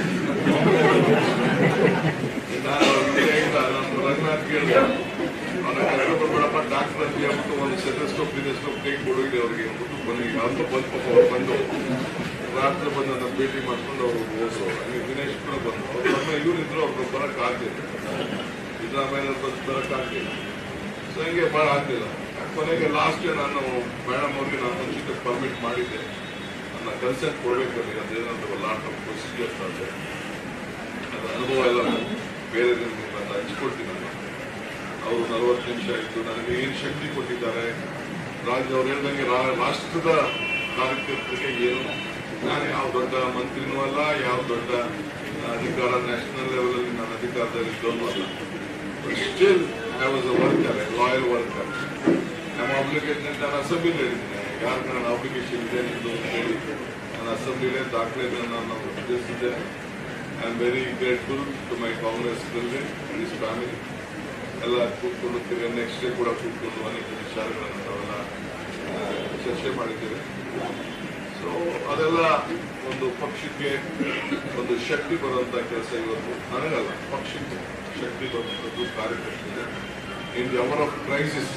A: ನಾನು ಇಲ್ಲೇ ಇಲ್ಲ ನಮ್ಮ ರಂಗನಾಥ್ ಕೇಳಿದೆ ಅವನ ಕರ್ಕೊಂಡು ಬರ್ಬೇಡಪ್ಪ ಡಾಕ್ಟರ್ ಅಂತ ಹೇಳ್ಬಿಟ್ಟು ಒಂದು ಸೆಟಸ್ಕೋಪ್ ದಿನಸ್ಕೋಪ್ ಕೈ ಕೊಡೋಗಿ ಅವ್ರಿಗೆ ಅಂದ್ಬಿಟ್ಟು ಬನ್ನಿ ಅಂತ ಬಂದು ಪಾಪ ಅವ್ರು ಬಂದು ರಾತ್ರಿ ಬಂದು ನನ್ನ ಭೇಟಿ ಮಾಡ್ಕೊಂಡು ಅವರು ಹೋದ್ರು ಹಂಗೆ ದಿನೇಶ್ ಕೂಡ ಬಂದು ಅವ್ರು ನಮ್ಮ ಇವರಿದ್ರು ಅವ್ರು ಬರಕ್ ಆಗ್ತಿಲ್ಲ ಸಿದ್ದರಾಮಯ್ಯ ಬಂದು ಬರಕ್ ಆಗ್ತಿಲ್ಲ ಸೊ ಹಿಂಗೆ ಭಾಳ ಆಗ್ತಿಲ್ಲ ಕೊನೆಗೆ ಲಾಸ್ಟ್ ನಾನು ಮೇಡಮ್ ಅವ್ರಿಗೆ ನಾನು ಮುಂಚಿತ ಪರ್ಮಿಟ್ ಮಾಡಿದ್ದೆ ನನ್ನ ಕನ್ಸೆಂಟ್ ಕೊಡ್ಬೇಕು ನನಗೆ ಅದೇನಂದ್ರೆ ಲಾಟ್ ಆಫ್ ಪ್ರೊಸೀಜರ್ಸ್ ಇದೆ ಅದರ ಅನುಭವ ಎಲ್ಲ ಬೇರೆ ನಿಮ್ಗೆ ನಾನು ಹಂಚ್ಕೊಡ್ತೀನಿ ನಾನು ಅವರು ನಲವತ್ತು ನಿಮಿಷ ಇದ್ದು ನನಗೆ ಏನು ಶಕ್ತಿ ಕೊಟ್ಟಿದ್ದಾರೆ ರಾಜ್ ಅವ್ರು ಹೇಳ್ದಂಗೆ ರಾ- ರಾಷ್ಟ್ರದ ಕಾರ್ಯಕರ್ತರಿಗೆ ಏನು ನಾನು ಯಾವ ದೊಡ್ಡ ಮಂತ್ರಿನೂ ಅಲ್ಲ ಯಾವ ದೊಡ್ಡ ಅಧಿಕಾರ ನ್ಯಾಷನಲ್ ಲೆವೆಲ್ ಅಲ್ಲಿ ನಾನು ಅಧಿಕಾರದಲ್ಲಿ ಇದ್ದವನು ಅಲ್ಲ still
C: I was a worker loyal worker ನಮ್ಮ ಅಪ್ಲಿಕೇಶನ್ ನಾನು ಅಸೆಂಬ್ಲಿಲಿ ಹೇಳಿದ್ದೀನಿ ಯಾರು ನನ್ನ ಅಪ್ಲಿಕೇಶನ್ ಇದೆ ನಿಮ್ದು ಅಂತ ಹೇಳಿ ನಾನು ಅಸೆಂಬ್ಲಿಲೇ ದಾಖಲೆಗಳನ್ನು ನಾನು ತಿಳಿಸಿದ್ದೇನೆ I am very grateful to my Congress president and is family ಎಲ್ಲ ಕೂತ್ಕೊಂಡು ತಿರ್ಗಿ ನೆಕ್ಸ್ಟ್ ಡೇ ಕೂಡ ಕೂತ್ಕೊಂಡು ಅನೇಕ ವಿಚಾರಗಳನ್ನು ನಾವೆಲ್ಲ ಆ, ಚರ್ಚೆ ಮಾಡಿದ್ದೇವೆ ಸೊ ಅದೆಲ್ಲ ಒಂದು ಪಕ್ಷಕ್ಕೆ ಒಂದು ಶಕ್ತಿ ಬರುವಂತ ಕೆಲಸ ಇವತ್ತು ನನಗಲ್ಲ ಪಕ್ಷಕ್ಕೆ ಶಕ್ತಿ ಬರುವಂಥದ್ದು ಕಾರ್ಯಕರ್ತರಿಗೆ in the hour of crisis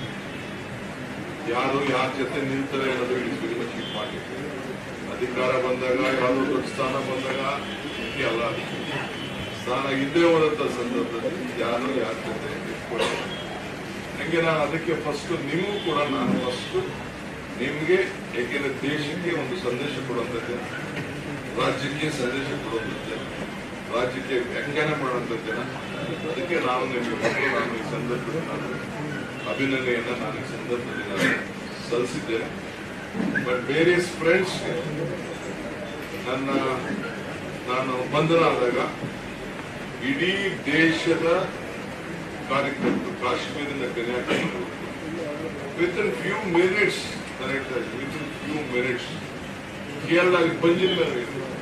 C: ಯಾರು ಯಾರ ಜೊತೆ ನಿಲ್ತಾರೆ ಅನ್ನೋದು it is very much important ಅಧಿಕಾರ ಬಂದಾಗ ಯಾವುದೋ ದೊಡ್ಡ ಸ್ಥಾನ ಬಂದಾಗ ಮುಖ್ಯ ಅಲ್ಲ ಸ್ಥಾನ ಇದ್ದೇ ಹೋದಂತ ಸಂದರ್ಭದಲ್ಲಿ ಯಾರು ಯಾರ ಜೊತೆ ನಿಂತ್ಕೊಳ್ಳೋದು ಹಂಗೆ ನಾನು ಅದಕ್ಕೆ ಫಸ್ಟ್ ನಿಮಗೂ ಕೂಡ ನಾನು ಫಸ್ಟ್ ನಿಮ್ಗೆ ಏಕೆಂದ್ರೆ ದೇಶಕ್ಕೆ ಒಂದು ಸಂದೇಶ ಕೊಡುವಂಥದ್ದು ರಾಜ್ಯಕ್ಕೆ ಸಂದೇಶ ಕೊಡುವಂಥದ್ದು ರಾಜ್ಯಕ್ಕೆ ವ್ಯಾಖ್ಯಾನ ಮಾಡುವಂಥದ್ದು ಅದಕ್ಕೆ ನಾನು ನಿಮಗೆ ಮೊದಲು ನಾನು ಈ ಸಂದರ್ಭದಲ್ಲಿ ನಾನು ಅಭಿನಂದನೆಯನ್ನ ನಾನು ಈ ಸಂದರ್ಭದಲ್ಲಿ ನಾನು ಸಲ್ಲಿಸಿದ್ದೇನೆ ಬಟ್ ವೇರಿಯಸ್ ಫ್ರೆಂಡ್ಸ್ ನನ್ನ ನಾನು ಬಂಧನ ಆದಾಗ ಇಡೀ ದೇಶದ ಕಾರ್ಯಕರ್ತರು ಕಾಶ್ಮೀರದಿಂದ Kanyakumari within few minutes ನಾನು ಹೇಳ್ತಾ ಇದ್ದೀನಿ ವಿತ್ ಇನ್ ಫ್ಯೂ ಮಿನಿಟ್ಸ್ ಕೇರಳದಲ್ಲಿ ಪಂಜಿನ ಮೇಲೆ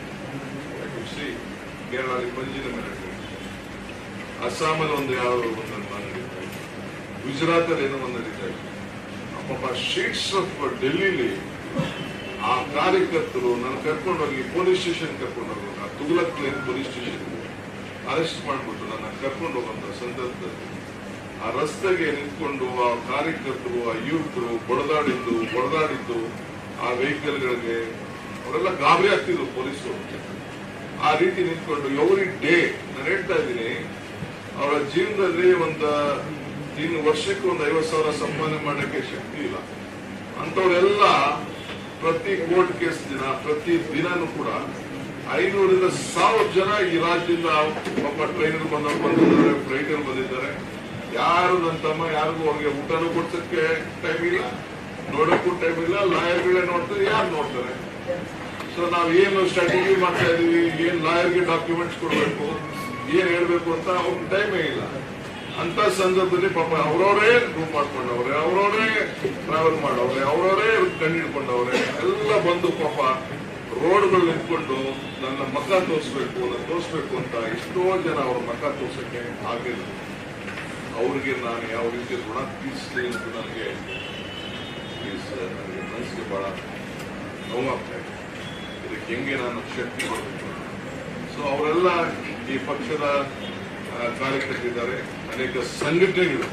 C: ಸಿ ಕೇರಳದಲ್ಲಿ ಪಂಜಿನ ಮೇಲೆ ಅಸ್ಸಾಮಲ್ಲಿ ಒಂದು ಯಾವ ಒಂದು ನಡೀತಾ ಇದೆ ಗುಜರಾತ್ ಅಲ್ಲಿ ಏನೋ ಒಂದು ನಡೀತಾ ಇದೆ ಪಾಪ ಶೀಟ್ಸ್ ಆಫ್ ಡೆಲ್ಲಿಲಿ ಆ ಕಾರ್ಯಕರ್ತರು ನನ್ನ ಕರ್ಕೊಂಡು ಹೋಗಿ ಪೊಲೀಸ್ ಸ್ಟೇಷನ್ ಕರ್ಕೊಂಡು ಹೋಗುವಾಗ Tughlak Lane police station arrest ಮಾಡ್ಬಿಟ್ಟು ನನ್ನ ಕರ್ಕೊಂಡು ಹೋಗುವಂತ ಸಂದರ್ಭದಲ್ಲಿ ಆ ರಸ್ತೆಗೆ ನಿಂತ್ಕೊಂಡು ಆ ಕಾರ್ಯಕರ್ತರು ಆ ಯುವಕರು ಬಡದಾಡಿದ್ದು ಬಡದಾಡಿದ್ದು ಆ ವೆಹಿಕಲ್ಗಳಿಗೆ ಅವರೆಲ್ಲ ಗಾಬರಿ ಆಗ್ತಿದ್ರು ಪೊಲೀಸರು ಆ ರೀತಿ ನಿಂತ್ಕೊಂಡು ಎವ್ರಿ ಡೇ ನಾನು ಹೇಳ್ತಾ ಇದ್ದೀನಿ ಅವರ ಜೀವನದಲ್ಲಿ ಒಂದು ಇನ್ನು ವರ್ಷಕ್ಕೆ ಒಂದು ಐವತ್ತು ಸಾವಿರ ಸಂಪಾದನೆ ಮಾಡಕ್ಕೆ ಶಕ್ತಿ ಇಲ್ಲ ಅಂತವರೆಲ್ಲ ಪ್ರತಿ ಕೋರ್ಟ್ ಕೇಸ್ ದಿನ ಪ್ರತಿ ದಿನಾನು ಕೂಡ ಐನೂರಿಂದ ಸಾವಿರ ಜನ ಈ ರಾಜ್ಯದಿಂದ ಪಾಪ ಟ್ರೈನರ್ ಬಂದವ್ರು ಬಂದಿದ್ದಾರೆ ಫ್ಲೈಟರ್ ಬಂದಿದ್ದಾರೆ ಯಾರು ನನ್ನ ತಮ್ಮ ಯಾರಿಗೂ ಅವ್ರಿಗೆ ಊಟನೂ ಕೊಡ್ಸಕ್ಕೆ ಟೈಮ್ ಇಲ್ಲ ನೋಡಕ್ಕೂ ಟೈಮ್ ಇಲ್ಲ ಲಾಯರ್ಗಳೇ ನೋಡ್ತಾರೆ ಯಾರು ನೋಡ್ತಾರೆ ಸೊ ನಾವು ಏನು ಸ್ಟ್ರಾಟಜಿ ಮಾಡ್ತಾ ಇದೀವಿ ಏನ್ ಲಾಯರ್ಗೆ ಡಾಕ್ಯುಮೆಂಟ್ಸ್ ಕೊಡಬೇಕು ಏನ್ ಹೇಳ್ಬೇಕು ಅಂತ ಅವ್ರಿಗೆ ಟೈಮೇ ಇಲ್ಲ ಅಂತ ಸಂದರ್ಭದಲ್ಲಿ ಪಾಪ ಅವರವರೇ ರೂಮ್ ಮಾಡ್ಕೊಂಡವ್ರೆ ಅವರವರೇ ಟ್ರಾವೆಲ್ ಮಾಡವ್ರೆ ಅವರವರೇ ಕಂಡಿಡ್ಕೊಂಡವ್ರೆ ಎಲ್ಲ ಬಂದು ಪಾಪ ರೋಡ್ಗಳು ನಿಂತ್ಕೊಂಡು ನನ್ನ ಮಕ ತೋರಿಸ್ಬೇಕು ನನ್ನ ತೋರಿಸ್ಬೇಕು ಅಂತ ಎಷ್ಟೋ ಜನ ಅವ್ರ ಮಕ ತೋರ್ಸಕ್ಕೆ ಆಗಿಲ್ಲ ಅವ್ರಿಗೆ ನಾನು ಯಾವ ರೀತಿ ಋಣ ತೀರಿಸಲಿ ಅಂತ ನನಗೆ ಪ್ಲೀಸ್ ನನಗೆ ಮನಸ್ಸಿಗೆ ಬಹಳ ನೋವಾಗ್ತಾ ಇದೆ ಇದಕ್ಕೆ ಹೆಂಗೆ ನಾನು ಶಕ್ತಿ ಕೊಡಬೇಕು ಸೊ ಅವರೆಲ್ಲ ಈ ಪಕ್ಷದ ಆ, ಕಾರ್ಯಕರ್ತರಿದ್ದಾರೆ ಅನೇಕ ಸಂಘಟನೆಗಳು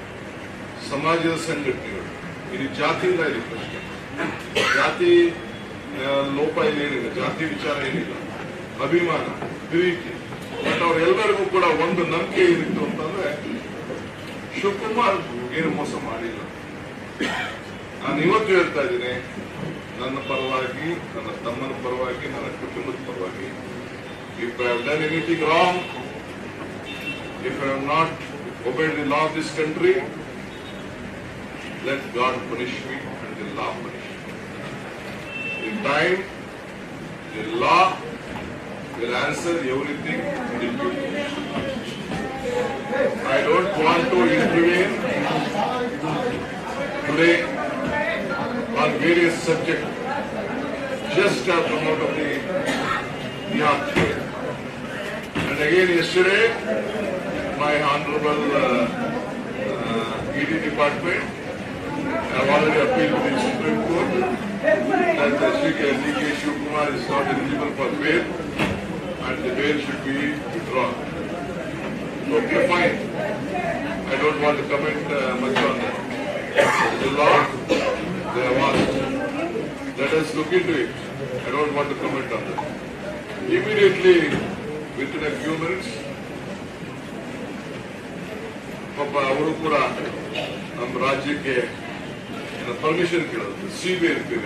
C: ಸಮಾಜದ ಸಂಘಟನೆಗಳು ಇದು ಜಾತಿ ಇಲ್ಲ ಇಲ್ಲಿ ಪ್ರಶ್ನೆ ಜಾತಿ ಆ, ಲೋಪ ಇಲ್ಲಿ ಏನಿಲ್ಲ ಜಾತಿ ವಿಚಾರ ಏನಿಲ್ಲ ಅಭಿಮಾನ ಪ್ರೀತಿ ಬಟ್ ಅವರೆಲ್ಲರಿಗೂ ಕೂಡ ಒಂದು ನಂಬಿಕೆ ಏನಿತ್ತು ಅಂತಂದ್ರೆ ಶಿವಕುಮಾರ್ ಏನು ಮೋಸ ಮಾಡಿಲ್ಲ ನಾನು ಇವತ್ತು ಹೇಳ್ತಾ ಇದ್ದೀನಿ ನನ್ನ ಪರವಾಗಿ ನನ್ನ ತಮ್ಮನ ಪರವಾಗಿ ನನ್ನ ಕುಟುಂಬದ ಪರವಾಗಿ if I have done anything wrong if I have not obeyed the law of this country let God punish me and the law punish in time the law will answer everything in due course. I don't want to intervene today on various subjects. Just have come out of the yacht. And again yesterday, my honorable uh, uh, ED department have already appealed to the Supreme Court that the Sri D.K. Shivkumar is not eligible for bail and the bail should be withdrawn. Okay, fine. I don't want to comment uh, much on that. The law, they have asked. Let us look into it. I don't want to comment on that. Immediately, within a few minutes, ಪಾಪ ಅವರು ಕೂಡ ನಮ್ಮ ರಾಜ್ಯಕ್ಕೆ permission ಕೇಳೋದು C B ಇರ್ತೀವಿ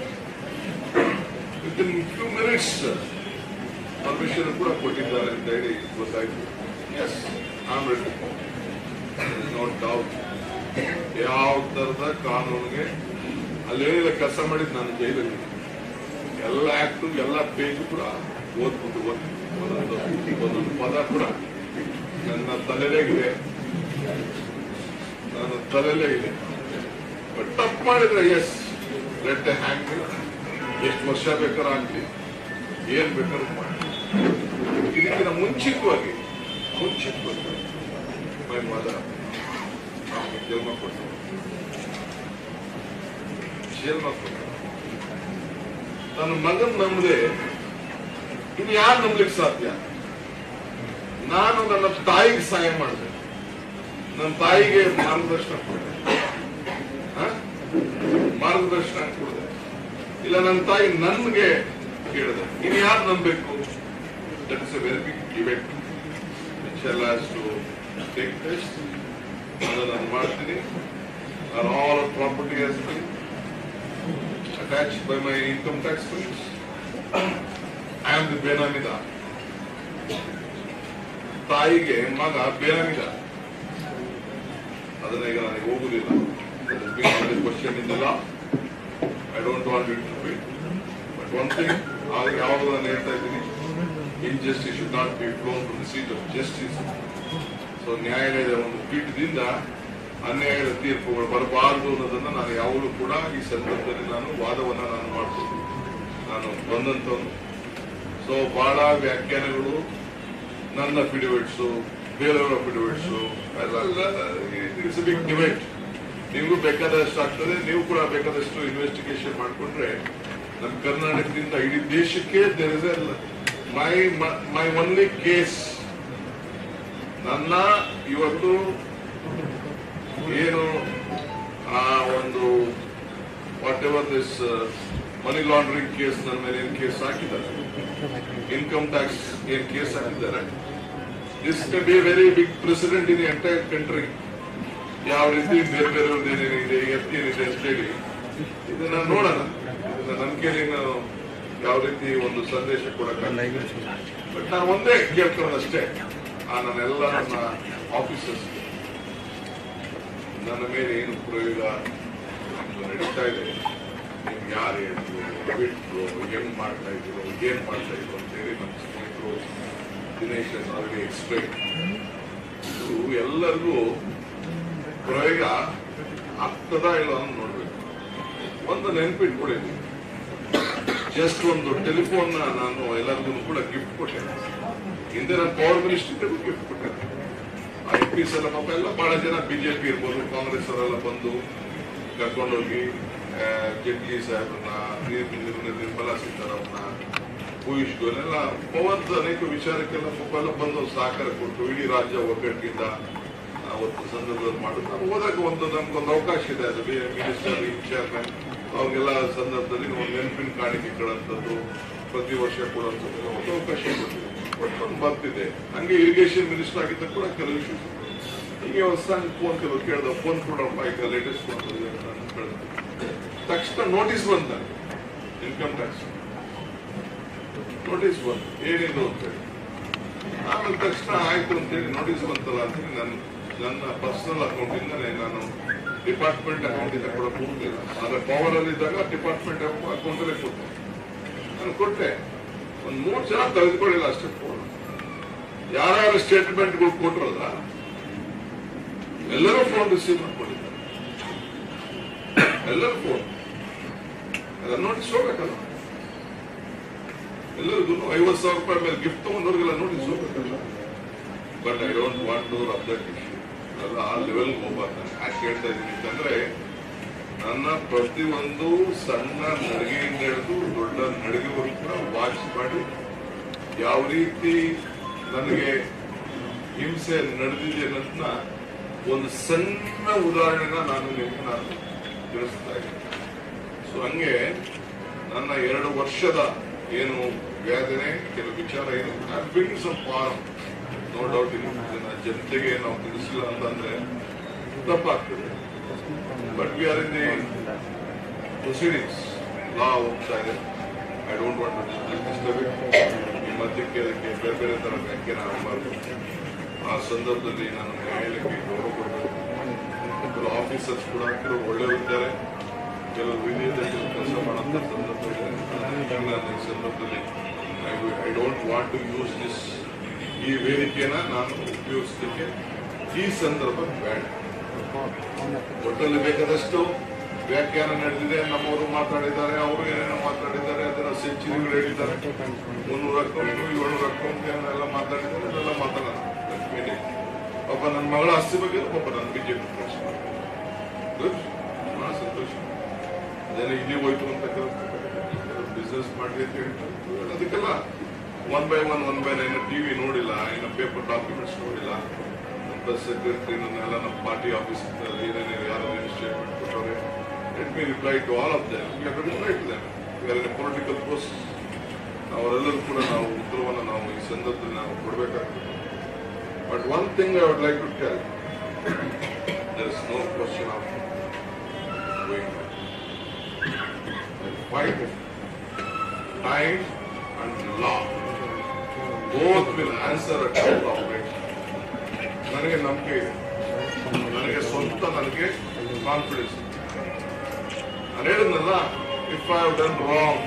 C: within few minutes permission ಕೂಡ ಕೊಟ್ಟಿದ್ದಾರೆ ಅಂತ ಹೇಳಿ ಗೊತ್ತಾಯ್ತು yes am ready no doubt ಯಾವ ತರದ ಕಾನೂನಿಗೆ ಅಲ್ಲೇನಿಲ್ಲ ಕೆಲಸ ಮಾಡಿದ್ ನಾನು ಜೈಲಲ್ಲಿ ಎಲ್ಲ ಆಕ್ಟು ಎಲ್ಲ ಪೇಜ್ ಕೂಡ ಓದ್ಬಿಟ್ಟು ಓದ್ ಒಂದೊಂದು ಒಂದೊಂದು ಪದ ಕೂಡ ನನ್ನ ತಲೆಯಾಗಿದೆ ನನ್ನ ತಲೆಯಲ್ಲೇ ಇದೆ ಬಟ್ ತಪ್ಪು ಮಾಡಿದ್ರೆ ಎಸ್ ಲೆಟ್ ಹ್ಯಾಂಗ್ ಎಷ್ಟು ವರ್ಷ ಬೇಕಾದ್ರೂ ಆಗ್ಲಿ ಏನ್ ಬೇಕಾದ್ರೂ ಮಾಡಿ ಇದಕ್ಕಿಂತ ಮುಂಚಿತವಾಗಿ ಮುಂಚಿತವಾಗಿ ಮೈ ಮದರ್ ಜನ್ಮ ಕೊಟ್ಟು ಜನ್ಮ ಕೊಟ್ಟು ತನ್ನ ಮಗನ್ ನಂಬದೆ ಇನ್ನು ಯಾರು ನಂಬಲಿಕ್ಕೆ ಸಾಧ್ಯ ನಾನು ನನ್ನ ತಾಯಿಗೆ ಸಹಾಯ ಮಾಡಿದೆ ನನ್ನ ತಾಯಿಗೆ ಮಾರ್ಗದರ್ಶನ ಕೊಟ್ಟೆ ಹ? ಮಾರ್ಗದರ್ಶನ ಕೊಡಿದೆ ಇಲ್ಲ ನನ್ನ ತಾಯಿ ನನ್ಗೆ ಕೇಳಿದೆ ಇನ್ನು ಯಾರು ನಂಬಬೇಕು that is a very big debate which L has to take place ಅದನ್ನು ನಾನು ಮಾಡ್ತೀನಿ and all of property has been attached by my income tax funds. I am the Benamida. ತಾಯಿಗೆ ಮಗ ಬೇನಾಮಿದ ಅದನ್ನ ಈಗ ನನಗೆ ಹೋಗುದಿಲ್ಲ ಕ್ವಶನ್ ಇದೆಲ್ಲ I don't want it to be but one thing ಆಗ ಯಾವಾಗ ನಾನು ಹೇಳ್ತಾ ಇದ್ದೀನಿ injustice should not be flown to the seat of justice so ನ್ಯಾಯಾಲಯದ ಒಂದು ಪೀಠದಿಂದ ಅನ್ಯಾಯದ ತೀರ್ಪುಗಳು ಬರಬಾರದು ಅನ್ನೋದನ್ನ ನಾನು ಯಾವಾಗಲೂ ಕೂಡ ಈ ಸಂದರ್ಭದಲ್ಲಿ ನಾನು ವಾದವನ್ನ ನಾನು ಮಾಡ್ತೀನಿ ನಾನು ಬಂದಂತವನು ಸೊ ಬಹಳ ವ್ಯಾಖ್ಯಾನಗಳು ನನ್ನ ಅಫಿಡವಿಟ್ಸು ಬೇರೆಯವರ ಅಫಿಡವಿಟ್ಸು ಎಲ್ಲ ಇಟ್ಸ್ ಬಿಗ್ ಡಿಬೇಟ್ ನಿಮಗೂ ಬೇಕಾದಷ್ಟು ಆಗ್ತದೆ ನೀವು ಕೂಡ ಬೇಕಾದಷ್ಟು ಇನ್ವೆಸ್ಟಿಗೇಷನ್ ಮಾಡಿಕೊಂಡ್ರೆ ನಮ್ಮ ಕರ್ನಾಟಕದಿಂದ ಇಡೀ ದೇಶಕ್ಕೆ there is my my only case ನನ್ನ ಇವತ್ತು ಏನು ಆ ಒಂದು whatever this money laundering case ನನ್ನ ಮೇಲೆ ಏನು ಕೇಸ್ ಹಾಕಿದ್ದಾರೆ ಇನ್ಕಮ್ ಟ್ಯಾಕ್ಸ್ ಏನ್ ಕೇಸ್ ಹಾಕಿದ್ದಾರೆ this may be very big president in entire country ಯಾವ ರೀತಿ ಬೇರೆ ಬೇರೆಯವ್ರದ್ದು ಏನೇನಿದೆ ಎತ್ತೇನಿದೆ ಅಂತ ಹೇಳಿ ಇದನ್ನ ನೋಡೋಣ ಇದನ್ನ ನನ್ನ ಕೈಲಿ ನಾನು ಯಾವ ರೀತಿ ಒಂದು ಸಂದೇಶ ಕೊಡಕ್ಕಾಗಲ್ಲ ಬಟ್ ನಾನು ಒಂದೇ ಕೇಳ್ಕೊಳ್ಳೋದಷ್ಟೇ ಆ ನನ್ನೆಲ್ಲ ನನ್ನ ಆಫೀಸರ್ಸ್ ನನ್ನ ಮೇಲೆ ಏನು ಪ್ರಯೋಗ ನಮ್ದು ನಡೀತಾ ಇದೆ ನಿಮ್ಗೆ ಯಾರು ಹೇಳಿದ್ರು ಬಿಟ್ರು ಹೆಂಗ್ ಮಾಡ್ತಾ ಇದ್ರು ಏನ್ ಮಾಡ್ತಾ ಇದ್ರು ಅಂತ ಹೇಳಿ ನಮ್ಮ ಸ್ನೇಹಿತರು ದಿನೇಶ್ ಆಲ್ರೆಡಿ ಎಕ್ಸ್ಪ್ಲೈನ್ ಇದು ಎಲ್ಲರಿಗೂ ಪ್ರಯೋಗ ಆಗ್ತದ ಇಲ್ಲ ಅಂತ ನೋಡ್ಬೇಕು ಒಂದು ನೆನಪಿಟ್ಕೊಳ್ಳಿ ಜಸ್ಟ್ ಒಂದು ಟೆಲಿಫೋನ್ ನಾನು ಎಲ್ಲರಿಗೂ ಕೂಡ ಗಿಫ್ಟ್ ಕೊಟ್ಟೆ ಹಿಂದೆ ನಾನು ಪವರ್ ಮಿನಿಸ್ಟರ್ಗೂ ಗಿಫ್ಟ್ ಕೊಟ್ಟೆ ಐ ಪಿ ಎಸ್ ಎಲ್ಲ ಪಾಪ ಎಲ್ಲ ಬಹಳ ಜನ ಬಿಜೆಪಿ ಇರ್ಬೋದು ಕಾಂಗ್ರೆಸ್ ಅವರೆಲ್ಲ ಬಂದು ಕರ್ಕೊಂಡೋಗಿ ಆ, ಜೇಟ್ಲಿ ಸಾಹೇಬ್ರನ್ನ ನೀರ್- ನಿರ್ಮಲಾ ಸೀತಾರಾಮನ್ನ ಪೀಯೂಷ್ ಗೋಯಲ್ ಎಲ್ಲ ಪವನ್ ಅನೇಕ ವಿಚಾರಕ್ಕೆಲ್ಲ ಪಾಪ ಎಲ್ಲ ಬಂದು ಸಹಕಾರ ಕೊಟ್ಟು ಇಡೀ ರಾಜ್ಯ ಒಗ್ಗಟ್ಟಿನಿಂದ ಅವತ್ತು ಸಂದರ್ಭದಲ್ಲಿ ಮಾಡುದು ನಾವು ಹೋದಾಗ ಒಂದು ನಮ್ಗೊಂದು ಅವಕಾಶ ಇದೆ ಅದು ಮಿನಿಸ್ಟರ್ ಚೇರ್ಮನ್ ಅವ್ರಿಗೆಲ್ಲ ಸಂದರ್ಭದಲ್ಲಿ ಒಂದು ನೆನಪಿನ ಕಾಣಿಕೆ ಕೊಡುವಂಥದ್ದು ಪ್ರತಿ ವರ್ಷ ಕೊಡುವಂಥದ್ದು ಒಂದು ಅವಕಾಶ ಕೊಟ್ಟಿದೆ ಕೊಟ್ಕೊಂಡು ಬರ್ತಿದೆ ಹಂಗೆ ಇರಿಗೇಷನ್ ಮಿನಿಸ್ಟರ್ ಆಗಿದ್ದ ಕೂಡ ಕೆಲವು ಇಶ್ಯೂಸ್ ಹೀಗೆ ಹೊಸ ಫೋನ್ ಕೆಲವು ಕೇಳ್ದ ಫೋನ್ ಕೊಡಪ್ಪ ಈಗ ಲೇಟೆಸ್ಟ್ ಫೋನ್ ಕೇಳಿದ ತಕ್ಷಣ ನೋಟಿಸ್ ಬಂತ ಇನ್ಕಮ್ ಟ್ಯಾಕ್ಸ್ ನೋಟಿಸ್ ಬಂತು ಏನಿದು ಅಂತ ಹೇಳಿ ಆಮೇಲೆ ತಕ್ಷಣ ಆಯ್ತು ಅಂತ ಹೇಳಿ ನೋಟಿಸ್ ಬಂತಲ್ಲ ಅಂತ ಹೇಳಿ ನನ್ನ ನನ್ನ ಪರ್ಸನಲ್ ಅಕೌಂಟ್ ಇಂದಾನೆ ನಾನು ಡಿಪಾರ್ಟ್ಮೆಂಟ್ ಅಕೌಂಟ್ ಇಂದ ಕೂಡ ಹೋಗ್ಲಿಲ್ಲ ಆದ್ರೆ ಪವರ್ ಅಲ್ಲಿ ಇದ್ದಾಗ ಡಿಪಾರ್ಟ್ಮೆಂಟ್ ಅಕೌಂಟ್ ಅಲ್ಲೇ ಕೊಟ್ಟೆ ನಾನು ಕೊಟ್ಟೆ ಒಂದ್ ಮೂರ್ ಜನ ತೆಗೆದುಕೊಳ್ಳಿಲ್ಲ ಅಷ್ಟೇ ಫೋನ್ ಯಾರ್ಯಾರು ಸ್ಟೇಟ್ಮೆಂಟ್ಗಳು ಕೊಟ್ರಲ್ಲ ಎಲ್ಲರೂ ಫೋನ್ ರಿಸೀವ್ ಮಾಡ್ಕೊಂಡಿದ್ದಾರೆ ಎಲ್ಲರೂ ಫೋನ್ ಅದನ್ನ ನೋಟಿಸ್ ಹೋಗ್ಬೇಕಲ್ಲ ಎಲ್ಲರಿಗೂ ಐವತ್ತು ಸಾವಿರ ರೂಪಾಯಿ ಮೇಲೆ ಗಿಫ್ಟ್ ತಗೊಂಡವ್ರಿಗೆಲ್ಲ ನೋಟಿಸ್ ಹೋಗ್ಬೇಕಲ್ಲ but I don't want to up that issue ಅಲ್ಲ ಆ ಲೆವೆಲ್ ಹೋಗ್ಬಾರ್ದು ನಾನು ಯಾಕೆ ಹೇಳ್ತಾ ಇದ್ದೀನಿ ಅಂತಂದ್ರೆ ನನ್ನ ಪ್ರತಿಯೊಂದು ಸಣ್ಣ ನಡಿಗೆಯಿಂದ ಹಿಡಿದು ದೊಡ್ಡ ನಡಿಗೆವರೆಗೂ ಕೂಡ ವಾಚ್ ಮಾಡಿ ಯಾವ ರೀತಿ ನನಗೆ ಹಿಂಸೆ ನಡೆದಿದೆ ಅನ್ನೋದನ್ನ ಒಂದು ಸಣ್ಣ ಉದಾಹರಣೆನ ನಾನು ನಿಮ್ಗೆ ನಾನು ತಿಳಿಸ್ತಾ ಇದ್ದೀನಿ ಸೊ ಹಂಗೆ ನನ್ನ ಎರಡು ವರ್ಷದ ಏನು ವ್ಯಾಧನೆ ಕೆಲವು ವಿಚಾರ ಏನು being some form no doubt ಇದನ್ನ ಜನತೆಗೆ ನಾವು ತಿಳಿಸಿಲ್ಲ ಅಂತಂದ್ರೆ ತಪ್ಪಾಗ್ತದೆ but we are in the proceedings law ಹೋಗ್ತಾ ಇದೆ ಐ ಡೋಂಟ್ ವಾಂಟ್ ಡಿಸ್ಟರ್ಬ್ ಈ ಮಧ್ಯಕ್ಕೆ ಅದಕ್ಕೆ ಬೇರೆ ಬೇರೆ ತರ ವ್ಯಾಖ್ಯಾನ ಆಗಬಾರ್ದು ಆ ಸಂದರ್ಭದಲ್ಲಿ ನಾನು ನ್ಯಾಯಾಲಯಕ್ಕೆ ಗೌರವ ಕೊಡಬೇಕು ಕೆಲವು ಆಫೀಸರ್ಸ್ ಕೂಡ ಕೆಲವು ಒಳ್ಳೆಯವರಿದ್ದಾರೆ ಕೆಲವು ವಿಧಿಯಲ್ಲಿ ಕೆಲಸ ಮಾಡುವಂತ ಸಂದರ್ಭ ಇದೆ ಈ ಸಂದರ್ಭದಲ್ಲಿ I don't want to use this ಈ ವೇದಿಕೆನ ನಾನು ಉಪಯೋಗಿಸಲಿಕ್ಕೆ ಈ ಸಂದರ್ಭ ಬೇಡ ಒಟ್ಟಲ್ಲಿ ಬೇಕಾದಷ್ಟು ವ್ಯಾಖ್ಯಾನ ನಡೆದಿದೆ ನಮ್ಮವರು ಮಾತಾಡಿದ್ದಾರೆ ಅವರು ಏನೇನೋ ಮಾತಾಡಿದ್ದಾರೆ ಅದನ್ನ ಸೆಂಚುರಿಗಳು ಹೇಳಿದ್ದಾರೆ ಮುನ್ನೂರ ಅಕೌಂಟು ಏಳ್ನೂರ ಅಕೌಂಟ್ ಎಲ್ಲ ಮಾತಾಡಿದ್ದಾರೆ ಅದೆಲ್ಲ ಮಾತಾಡೋಣ ಲಕ್ಷ್ಮೀನೇ ಒಬ್ಬ ನನ್ನ ಮಗಳ ಆಸ್ತಿ ಬಗ್ಗೆ ಒಬ್ಬ ನನ್ನ ಬಿಜೆಪಿ ಪಕ್ಷ ಗುಡ್ ಬಹಳ ಸಂತೋಷ ಅದೇನೋ ಇಲ್ಲಿ ಹೋಯ್ತು ಅಂತ ಬಿಸ್ನೆಸ್ ಮಾಡಿ ಅಂತ ಹೇಳ್ತಾರೆ ಅದಕ್ಕೆಲ್ಲ one by one one by nine TV ನೋಡಿಲ್ಲ ಇನ್ನು ಪೇಪರ್ ಡಾಕ್ಯುಮೆಂಟ್ಸ್ ನೋಡಿಲ್ಲ ಪ್ರೆಸ್ ಸೆಕ್ರೆಟರಿ ಎಲ್ಲ ನಮ್ಮ ಪಾರ್ಟಿ ಆಫೀಸ್ ಏನೇನು ಯಾರು ಸ್ಟೇಟ್ಮೆಂಟ್ ಕೊಟ್ಟವ್ರೆ let me reply to all of them we have reply to them we are in political post ಅವರೆಲ್ಲರೂ ಕೂಡ ನಾವು ಉತ್ತರವನ್ನು ನಾವು ಈ ಸಂದರ್ಭದಲ್ಲಿ ನಾವು ಕೊಡಬೇಕಾಗ್ತದೆ but one thing I would like to tell there is no question of going fight time and law both will answer a doubt operation ನನಗೆ ನಂಬಿಕೆ ಇದೆ ನನಗೆ ಸ್ವಂತ ನನಗೆ ಕಾನ್ಫಿಡೆನ್ಸ್ ನಾನು ಹೇಳಿದ್ನಲ್ಲ if I have done wrong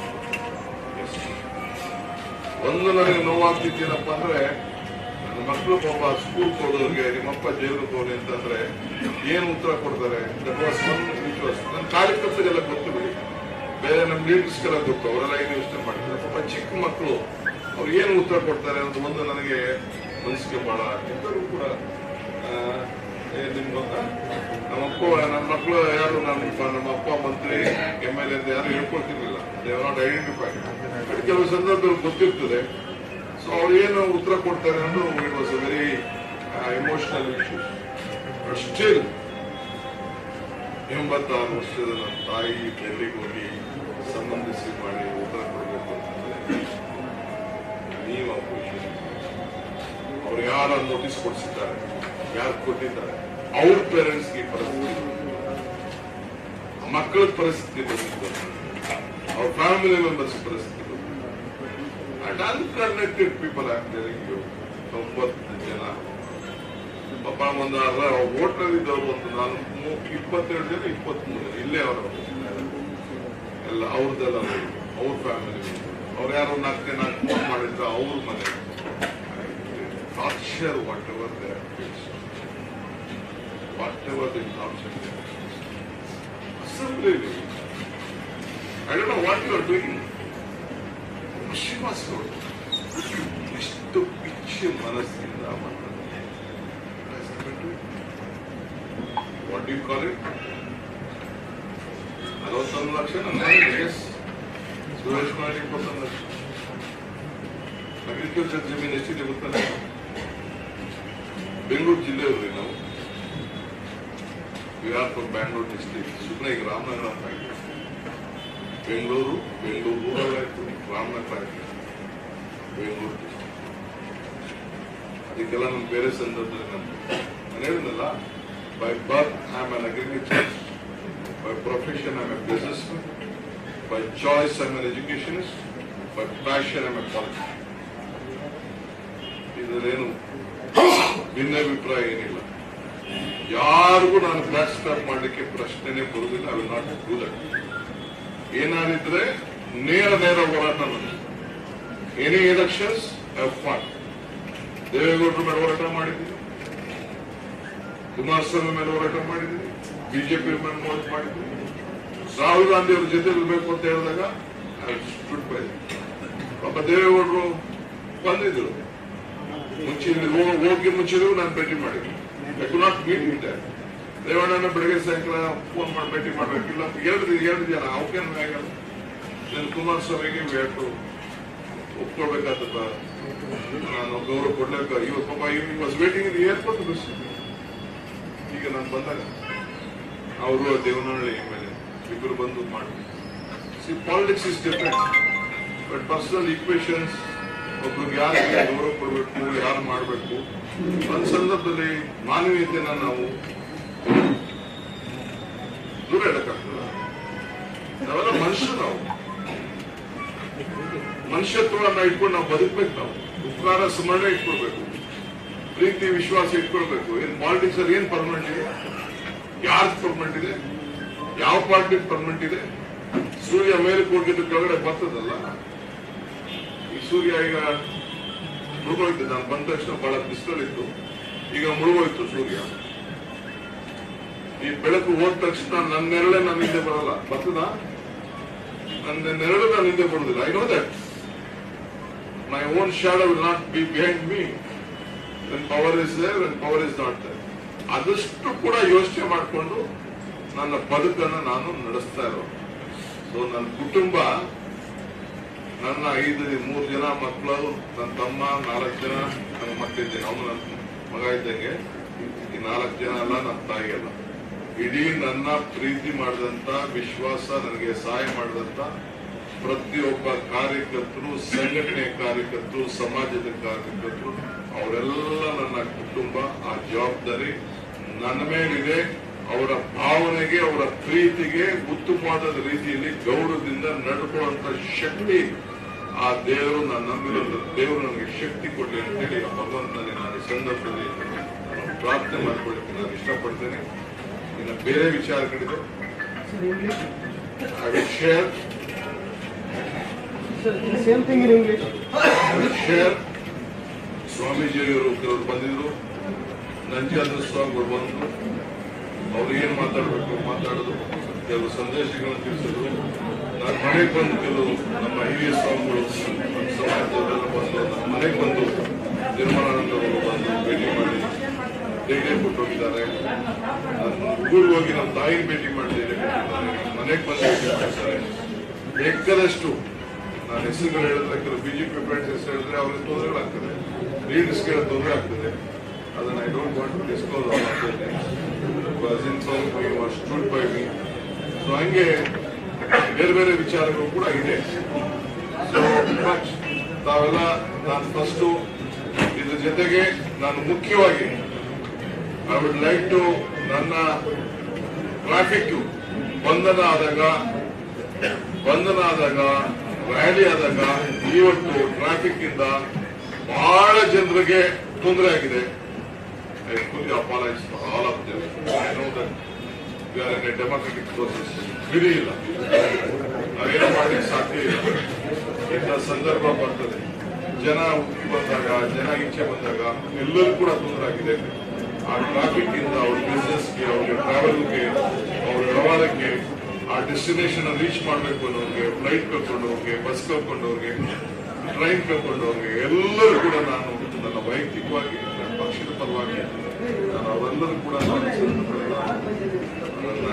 C: ಒಂದು ನನಗೆ ನೋವಾಗ್ತಿದ್ದೇನಪ್ಪ ಅಂದ್ರೆ ನನ್ನ ಮಕ್ಕಳು ಪಾಪ ಸ್ಕೂಲ್ ಹೋದವ್ರಿಗೆ ನಿಮ್ಮಪ್ಪ ಜೈಲಿಗೆ ಹೋಗಿ ಅಂತಂದ್ರೆ ಏನು ಉತ್ತರ ಕೊಡ್ತಾರೆ that was one which was ನನ್ನ ಕಾರ್ಯಕರ್ತರಿಗೆಲ್ಲ ಗೊತ್ತು ಬಿಡಿ ಬೇರೆ ನಮ್ಮ ಲೀಡರ್ಸ್ಗೆಲ್ಲ ಗೊತ್ತು ಅವರೆಲ್ಲ ಏನು ಯೋಚನೆ ಮಾಡ್ತಾರೆ ಪಾಪ ಚಿಕ್ಕ ಮಕ್ಕಳು ಅವ್ರು ಏನು ಉತ್ತರ ಕೊಡ್ತಾರೆ ಅಂತ ಒಂದು ನನಗೆ ಮನಸ್ಸಿಗೆ ಬಹಳ ಇಬ್ಬರು ಕೂಡ ಆ, ಏ, ನಿಮ್ಗೆ ಗೊತ್ತಾ ನಮ್ಮಪ್ಪ ನನ್ನ ಮಕ್ಕಳು ಯಾರು ನನ್ನ ನಮ್ಮ ಅಪ್ಪ ಮಂತ್ರಿ ಎಮ್ ಎಲ್ ಎ ಅಂತ ಯಾರು ಹೇಳ್ಕೊಳ್ತಿರ್ಲಿಲ್ಲ ದೇವ್ ನಾಟ್ ಐಡೆಂಟಿಫೈ ಬಟ್ ಕೆಲವು ಸಂದರ್ಭದಲ್ಲಿ ಗೊತ್ತಿರ್ತದೆ ಸೊ ಅವ್ರು ಏನು ಉತ್ತರ ಕೊಡ್ತಾರೆ ಅನ್ನೋದು it was a very emotional issue but still ಎಂಬತ್ತಾರು ವರ್ಷದ ನನ್ನ ತಾಯಿ ಡೆಲ್ಲಿಗೆ ಹೋಗಿ ಸಂಬಂಧಿಸಿ ಮಾಡಿ ಉತ್ತರ ಕೊಡಬೇಕು ಅಂತಂದ್ರೆ ನೀವು ಆ position. ಅವ್ರು ಯಾರ ನೋಟಿಸ್ ಕೊಡಿಸಿದ್ದಾರೆ ಯಾರು ಕೊಟ್ಟಿದ್ದಾರೆ ಅವ್ರ ಪೇರೆಂಟ್ಸ್ಗೆ ಪರಿಸ್ಥಿತಿ ಮಕ್ಕಳ ಪರಿಸ್ಥಿತಿ ಬಂದಿದ್ದು ಅವ್ರ ಫ್ಯಾಮಿಲಿ ಮೆಂಬರ್ಸ್ ಪರಿಸ್ಥಿತಿ and unconnected people are telling you ತೊಂಬತ್ತು ಜನ ಪಾಪ ಒಂದು ಹೋಟ್ಲಲ್ಲಿ ಇದ್ದವರು ಒಂದು ನಾನು ಮೂ- ಇಪ್ಪತ್ತೆರಡು ಜನ ಇಪ್ಪತ್ಮೂರು ಜನ ಇಲ್ಲೇ ಅವರು ಎಲ್ಲ ಅವ್ರದ್ದೆಲ್ಲ ಅವ್ರ ಫ್ಯಾಮಿಲಿ ಅವ್ರು ಯಾರೋ ನಾಲ್ಕು ನಾಲ್ಕು ಫೋನ್ ಮಾಡಿದ್ರೆ ಅವ್ರ ಮನೆ torture whatever they whatever the torture assembly I don't know what you are doing Srinivas Gowda ಎಷ್ಟು ಪಿಚ್ಚಿ ಮನಸ್ಸಿಂದ ವಾಟ್ ಯು ಕಾಲ್ ಇಟ್ ನಲವತ್ತೊಂದು ಲಕ್ಷ ನನ್ನ ಎಸ್ ಸುರೇಶ್ ಕುಮಾರ್ ಇಪ್ಪತ್ತೊಂದು ಲಕ್ಷ ಅಗ್ರಿಕಲ್ಚರ್ ಜಮೀನು ಎಷ್ಟಿದೆ ಗೊತ್ತಲ್ಲ ಬೆಂಗಳೂರು ಜಿಲ್ಲೆಯವ್ರಿ ನಾವು we are from Bangalore district ಸುಮ್ಮನೆ ಈಗ ರಾಮನಗರ ಅಂತ ಆಗಿದೆ ಬೆಂಗಳೂರು ಬೆಂಗಳೂರು ರೂರಲ್ ಆಯ್ತು ರಾಮನಗರ ಆಯ್ತು ಬೆಂಗಳೂರು ಡಿಸ್ಟ್ರಿಕ್ಟ್ ಅದಕ್ಕೆಲ್ಲ ನಮ್ಮ ಬೇರೆ ಸಂದರ್ಭದಲ್ಲಿ ನಮ್ಮ ನಾನು ಹೇಳಿದ್ನಲ್ಲ by birth I am an agriculture by profession I am a business by choice I am an educationist by passion I am a politician ಇದರೇನು ಭಿನ್ನಾಭಿಪ್ರಾಯ ಏನಿಲ್ಲ ಯಾರಿಗೂ ನಾನು ಬ್ಲಾಕ್ ಸ್ಟಾಪ್ ಮಾಡಲಿಕ್ಕೆ ಪ್ರಶ್ನೆನೇ ಬರುವುದಿಲ್ಲ I will not do that ಏನಾದಿದ್ರೆ ನೇರ ನೇರ ಹೋರಾಟ ನನ್ನದು ಎನಿ ಎಲೆಕ್ಷನ್ಸ್ ಫಾಟ್ ದೇವೇಗೌಡರ ಮೇಲೆ ಹೋರಾಟ ಮಾಡಿದ್ದೀನಿ ಕುಮಾರಸ್ವಾಮಿ ಮೇಲೆ ಹೋರಾಟ ಮಾಡಿದ್ದೀನಿ ಬಿಜೆಪಿ ಮೇಲೆ ಹೋರಾಟ ಮಾಡಿದ್ದೀನಿ ರಾಹುಲ್ ಗಾಂಧಿ ಅವ್ರ ಜೊತೆ ಇರಬೇಕು ಅಂತ ಹೇಳಿದಾಗ ಪಾಪ ದೇವೇಗೌಡರು ಬಂದಿದ್ರು ಮುಂಚೆ ಇಲ್ಲಿ ಹೋ- ಹೋಗಿ ಮುಂಚೆನೂ ನಾನು ಭೇಟಿ ಮಾಡಿದ್ದೆ ಐ ಕು ನಾಟ್ ಮೀಟ್ ವಿತ್ ದೇವಣ್ಣನ ಬೆಳಗ್ಗೆ ಸಾಯಂಕಾಲ ಫೋನ್ ಮಾಡಿ ಭೇಟಿ ಮಾಡಬೇಕಿಲ್ಲ ಅಂತ ಎರಡು ಎರಡು ಜನ ಅವಕೇನು ಆಗಲ್ಲ ನಾನು ಕುಮಾರಸ್ವಾಮಿಗೆ ಬೇಕು ಒಪ್ಕೊಳ್ಬೇಕಾದ ನಾನು ಗೌರವ ಕೊಡ್ಲೇಬೇಕು ಇವತ್ತು ಪಾಪ ಈ was waiting in airport bus ಈಗ ನಾನು ಬಂದಾಗ ಅವರು ದೇವನಹಳ್ಳಿ ಮೇಲೆ ಇಬ್ಬರು ಬಂದು ಮಾಡಿ see politics is different but personal equations ಒಬ್ರಿಗೆ ಯಾರಿಗೆ ಗೌರವ ಕೊಡಬೇಕು ಯಾರು ಮಾಡಬೇಕು ಒಂದು ಸಂದರ್ಭದಲ್ಲಿ ಮಾನವೀಯತೆನ ನಾವು ದೂರ ಇಡಕ್ಕಾಗ್ತದ ನಾವೆಲ್ಲ ಮನುಷ್ಯರು ನಾವು ಮನುಷ್ಯತ್ವವನ್ನ ಇಟ್ಕೊಂಡು ನಾವು ಬದುಕ್ಬೇಕು ನಾವು ಉಪಕಾರ ಸ್ಮರಣೆ ಇಟ್ಕೊಳ್ಬೇಕು ಪ್ರೀತಿ ವಿಶ್ವಾಸ ಇಟ್ಕೊಳ್ಬೇಕು ಏನ್ ಪಾಲಿಟಿಕ್ಸ್ ಅಲ್ಲಿ ಏನ್ ಪರ್ಮನೆಂಟ್ ಇದೆ ಯಾರ್ದು ಪರ್ಮನೆಂಟ್ ಇದೆ ಯಾವ ಪಾರ್ಟಿ ಪರ್ಮನೆಂಟ್ ಇದೆ ಸೂರ್ಯ ಮೇಲೆ ಕೂಡಿದ್ದು ಕೆಳಗಡೆ ಬರ್ತದಲ್ಲ ಈ ಸೂರ್ಯ ಈಗ ಮುಳುಗೋಯ್ತು ನಾನು ಬಂದ ತಕ್ಷಣ ಬಹಳ ಬಿಸಿಲಿತ್ತು ಈಗ ಮುಳುಗೋಯ್ತು ಸೂರ್ಯ ಈ ಬೆಳಕು ಹೋದ ತಕ್ಷಣ ನನ್ನ ನೆರಳೆ ನನ್ನ ಹಿಂದೆ ಬರಲ್ಲ ಬರ್ತದ ನನ್ನ ನೆರಳು ನನ್ನ ಹಿಂದೆ ಬರುದಿಲ್ಲ I know that my own shadow will not be behind me when power is there when power is not there ಅದಷ್ಟು ಕೂಡ ಯೋಚನೆ ಮಾಡಿಕೊಂಡು ನನ್ನ ಬದುಕನ್ನು ನಾನು ನಡೆಸ್ತಾ ಇರೋದು ಸೊ ನನ್ನ ಕುಟುಂಬ ನನ್ನ ಐದು ಮೂರು ಜನ ಮಕ್ಕಳು ನನ್ನ ತಮ್ಮ ನಾಲ್ಕು ಜನ ನನ್ನ ಮಕ್ಕಳಿದ್ದೇನೆ ಅವನು ನನ್ನ ಮಗ ಇದ್ದಂಗೆ ಈ ನಾಲ್ಕು ಜನ ಅಲ್ಲ ನನ್ನ ತಾಯಿ ಅಲ್ಲ ಇಡೀ ನನ್ನ ಪ್ರೀತಿ ಮಾಡಿದಂತ ವಿಶ್ವಾಸ ನನಗೆ ಸಹಾಯ ಮಾಡಿದಂತ ಪ್ರತಿಯೊಬ್ಬ ಕಾರ್ಯಕರ್ತರು ಸಂಘಟನೆ ಕಾರ್ಯಕರ್ತರು ಸಮಾಜದ ಕಾರ್ಯಕರ್ತರು ಅವರೆಲ್ಲ ನನ್ನ ಕುಟುಂಬ ಆ ಜವಾಬ್ದಾರಿ ನನ್ನ ಮೇಲಿದೆ ಅವರ ಭಾವನೆಗೆ ಅವರ ಪ್ರೀತಿಗೆ ಉತ್ತಮವಾದ ರೀತಿಯಲ್ಲಿ ಗೌರವದಿಂದ ನಡ್ಕೊಳ್ಳುವಂತ ಶಕ್ತಿ ಆ ದೇವರು ನಾನು ನಂಬಿರೋದು ದೇವರು ನನಗೆ ಶಕ್ತಿ ಕೊಡಲಿ ಅಂತೇಳಿ ಆ ಭಗವಂತನಿಗೆ ನಾನು ಈ ಸಂದರ್ಭದಲ್ಲಿ ನಾನು ಪ್ರಾರ್ಥನೆ ಮಾಡ್ಕೊಳ್ಳಿಕ್ಕೆ ನಾನು ಇಷ್ಟಪಡ್ತೇನೆ ಇನ್ನು ಬೇರೆ ವಿಚಾರಗಳಿದೆ I will share
B: same thing in English
C: share ಸ್ವಾಮೀಜಿಯವರು ಕೆಲವರು ಬಂದಿದ್ರು ನಂಜಾದ್ರ ಸ್ವಾಮಿಗಳು ಬಂದ್ರು ಅವ್ರು ಏನ್ ಮಾತಾಡ್ಬೇಕು ಮಾತಾಡೋದು ಕೆಲವು ಸಂದೇಶಗಳನ್ನು ತಿಳಿಸಿದ್ರು ನಾನು ಮನೆಗೆ ಬಂದು ಕೆಲವು ನಮ್ಮ ಹಿರಿಯ ಸ್ವಾಮಿಗಳು ನಮ್ಮ ಸಮಾಜದವರೆಲ್ಲ ಬಂದು ನಮ್ಮ ಮನೆಗೆ ಬಂದು ನಿರ್ಮಲಾನಂದ ಅವರು ಬಂದು ಭೇಟಿ ಮಾಡಿ ಧೈರ್ಯ ಕೊಟ್ಟು ಹೋಗಿದ್ದಾರೆ ನಾನು ಊರಿಗೆ ಹೋಗಿ ನಮ್ಮ ತಾಯಿನ ಭೇಟಿ ಮಾಡಿ ಧೈರ್ಯ ಕೊಟ್ಟಿದ್ದಾರೆ ಮನೆಗೆ ಬಂದು ಭೇಟಿ ಮಾಡಿದ್ದಾರೆ ಬೇಕಾದಷ್ಟು ನಾನು ಹೆಸರುಗಳು ಹೇಳಿದ್ರೆ ಕೆಲವು ಬಿಜೆಪಿ ಫ್ರೆಂಡ್ಸ್ ಹೆಸರು ಹೇಳಿದ್ರೆ ಅವ್ರಿಗೆ ತೊಂದರೆಗಳಾಗ್ತದೆ ಲೀಡರ್ಸ್ಗೆ ತೊಂದರೆ ಆಗ್ತದೆ ಅದನ್ನ I don't want to disclose because in stood by me so ಹಂಗೆ ಬೇರೆ ಬೇರೆ ವಿಚಾರಗಳು ಕೂಡ ಇದೆ ಸೊ ಬಟ್ ತಾವೆಲ್ಲ ನಾನು ಫಸ್ಟು ಇದ್ರ ಜೊತೆಗೆ ನಾನು ಮುಖ್ಯವಾಗಿ ಐ ವುಡ್ ಲೈಕ್ ಟು ನನ್ನ ಟ್ರಾಫಿಕ್ ಬಂಧನ ಆದಾಗ ಬಂಧನ ಆದಾಗ ರ್ಯಾಲಿ ಆದಾಗ ಇವತ್ತು ಟ್ರಾಫಿಕ್ ಇಂದ ಬಹಳ ಜನರಿಗೆ ತೊಂದರೆ ಆಗಿದೆ I fully apologise all of them I know that we are in a democratic process ಬಿಡಿ ಇಲ್ಲ ನಾವೇನು ಮಾಡಲಿಕ್ಕೆ ಸಾಧ್ಯ ಇಲ್ಲ ಇಂಥ ಸಂದರ್ಭ ಬರ್ತದೆ ಜನ ಹುಟ್ಟಿ ಬಂದಾಗ ಜನ ಇಚ್ಛೆ ಬಂದಾಗ ಎಲ್ಲರೂ ಕೂಡ ತೊಂದರೆ ಆಗಿದೆ ಆ ಟ್ರಾಫಿಕ್ ಇಂದ ಅವ್ರ ಬಿಸ್ನೆಸ್ಗೆ ಅವ್ರ ಟ್ರಾವೆಲ್ಗೆ ಅವ್ರ ವ್ಯವಹಾರಕ್ಕೆ ಆ ಡೆಸ್ಟಿನೇಷನ್ ರೀಚ್ ಮಾಡಬೇಕು ಅನ್ನೋರಿಗೆ ಫ್ಲೈಟ್ ಕರ್ಕೊಂಡವ್ರಿಗೆ ಬಸ್ ಕರ್ಕೊಂಡವ್ರಿಗೆ ಟ್ರೈನ್ ಕರ್ಕೊಂಡವ್ರಿಗೆ ಎಲ್ಲರೂ ಕೂಡ ನಾನು ನನ್ನ ವೈಯಕ್ತಿಕವಾಗಿ ನನ್ನ ಪಕ್ಷದ ಪರವಾಗಿ ನಾನು ಅವರೆಲ್ಲರೂ ಕೂಡ ನಾನು ಈ ಸಂದರ್ಭದಲ್ಲಿ ನನ್ನ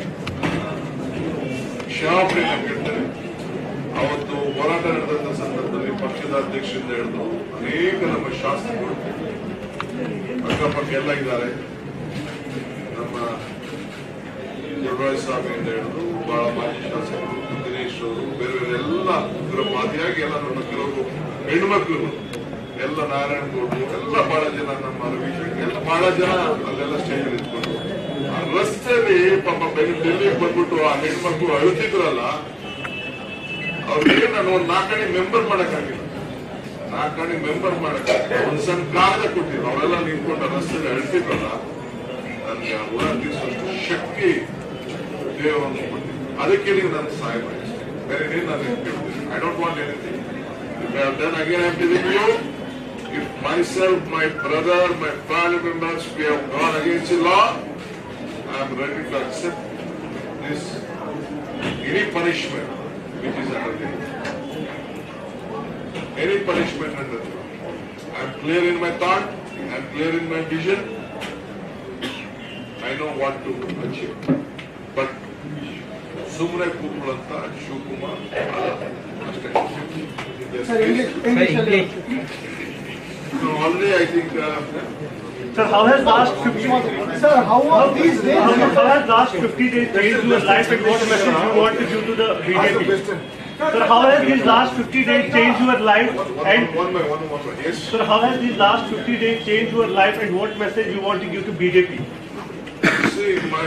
C: ಕ್ಷಮಾಪಣೆಯನ್ನು ಕೇಳ್ತೇನೆ ಅವತ್ತು ಹೋರಾಟ ನಡೆದಂತ ಸಂದರ್ಭದಲ್ಲಿ ಪಕ್ಷದ ಅಧ್ಯಕ್ಷರಿಂದ ಹಿಡಿದು ಅನೇಕ ನಮ್ಮ ಶಾಸಕರು ಅಕ್ಕಪಕ್ಕ ಎಲ್ಲ ಇದ್ದಾರೆ ನಮ್ಮ ದೇವರಾಜ ಸ್ವಾಮಿಯಿಂದ ಹಿಡಿದು ಬಹಳ ಮಾಜಿ ಶಾಸಕರು ದಿನೇಶ್ ಅವರು ಬೇರೆ ಬೇರೆ ಎಲ್ಲ ಇದರ ಮಾದಿಯಾಗಿ ಎಲ್ಲ ನಮ್ಮ ಕೆಲವರು ಹೆಣ್ಮಕ್ಳು ಎಲ್ಲ ನಾರಾಯಣ ಗೌಡರು ಎಲ್ಲ ಬಹಳ ಜನ ನಮ್ಮ ರವಿಶಂಕರ್ ಎಲ್ಲ ಬಹಳ ಜನ ಅಲ್ಲೆಲ್ಲ ಸ್ಟೇಜ್ ಇಟ್ಕೊಂಡು ಆ ರಸ್ತೆಯಲ್ಲಿ ಪಾಪ ಬೆಂಗ್ ಡೆಲ್ಲಿಗೆ ಬಂದ್ಬಿಟ್ಟು ಆ ಹೆಣ್ಮಕ್ಳು ಅಳುತ್ತಿದ್ರಲ್ಲ ಅವ್ರಿಗೆ ನಾನು ಒಂದು ನಾಲ್ಕನೇ ಮೆಂಬರ್ ಮಾಡಕ್ಕಾಗಿಲ್ಲ ನಾಲ್ಕನೇ ಮೆಂಬರ್ ಮಾಡಕ್ಕಾಗಿಲ್ಲ ಒಂದ್ ಸಣ್ಣ ಕಾಗದ ಕೊಟ್ಟಿದ್ರು ಅವರೆಲ್ಲ ನಿಂತ್ಕೊಂಡು ರಸ್ತೆಯಲ್ಲಿ ಅಳ್ತಿದ್ರಲ್ಲ ನನಗೆ ಆ ಋಣ ತೀರಿಸುವಷ್ಟು ಶಕ್ತಿ ದೇವರನ್ನು ಕೊಟ್ಟಿದ್ದು ಅದಕ್ಕೆ ನೀವು ನಾನು ಸಹಾಯ ಮಾಡಿ ಬೇರೆ ಏನು ನಾನು ಕೇಳ್ತೀನಿ I don't want anything If I have done again, I'm telling you, if myself, my brother, my family members, we have gone against the law, I am ready to accept this, any punishment which is under the law. Any punishment under the law. I am clear in my thought, I am clear in my vision, I know what to achieve. But ಸುಮ್ಮನೆ ಕೂತ್ಕೊಳ್ಳಂತ ಶಿವಕುಮಾರ್ ಅಲ್ಲ ಅಷ್ಟೇ
B: sir English ಇಂಗ್ಲಿಷಲ್ಲಿ
C: already I think
D: Sir, how has last 50
B: sir how are these
D: how,
B: days
D: how has last 50 days changed your life and what message you want to give to the BJP? Sir, how has these last 50 days changed your life and
C: one by one, one by yes.
D: sir, how has these last 50 days changed your life and what message you want to give to BJP?
C: See, my,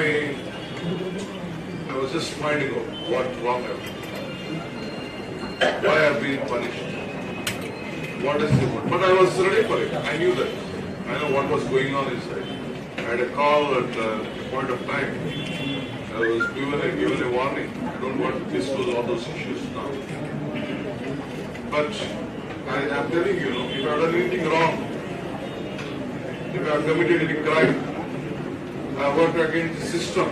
C: I was just finding out what wrong I've done. Why I've been punished. What is the But I was ready for it. I knew that. I know what was going on inside. I had a call at uh, a point of time. I was given a, given a warning. I don't want to disclose all those issues now. But I am telling you, if I have done anything wrong, if I have committed any crime, uh, work against the system.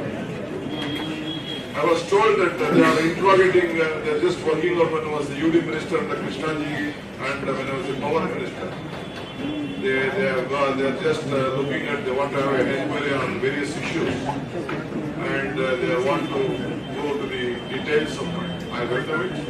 C: I was told that uh, they are interrogating, uh, they are just working out when I was the UD minister and the Krishnaji and uh, when I was the power minister. They, they are, go- they are just uh, looking at, they want to have an inquiry on various issues. And uh, they want to go to the details of it. I heard of it.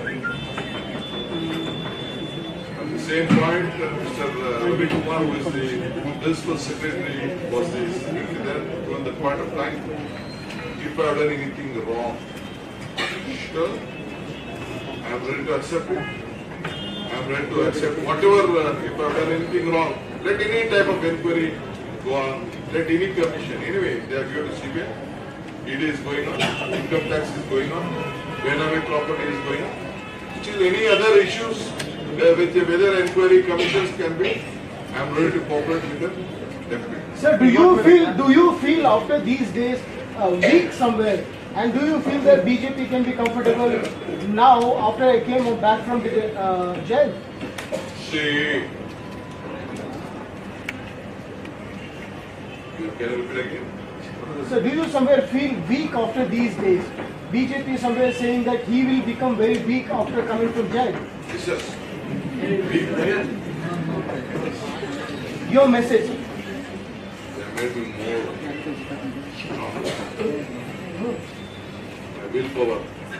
C: At the same point, uh, Mr. Ravi Kumar, who is the principal secretary, was the secretary there during that point of time. If I have done anything wrong, sure, I am ready to accept it. I am ready to accept whatever, uh, if I have done anything wrong, let any type of inquiry go on, let any commission, anyway, they are going to CBI. ED is going on, income tax is going on, dynamic property is going on. Still any other issues uh, with the whether inquiry commissions can be, I am ready to cooperate with them, definitely.
B: Sir, do you feel do you feel after these days uh, weak somewhere? And do you feel that BJP can be comfortable now after I came back from the uh, jail?
C: See. You Can you repeat again?
B: So do you somewhere feel weak after these days? BJP somewhere saying that he will become very weak after coming from jail.
C: Yes, yes. We-
B: Your message.
C: They made me more strong. My willpower.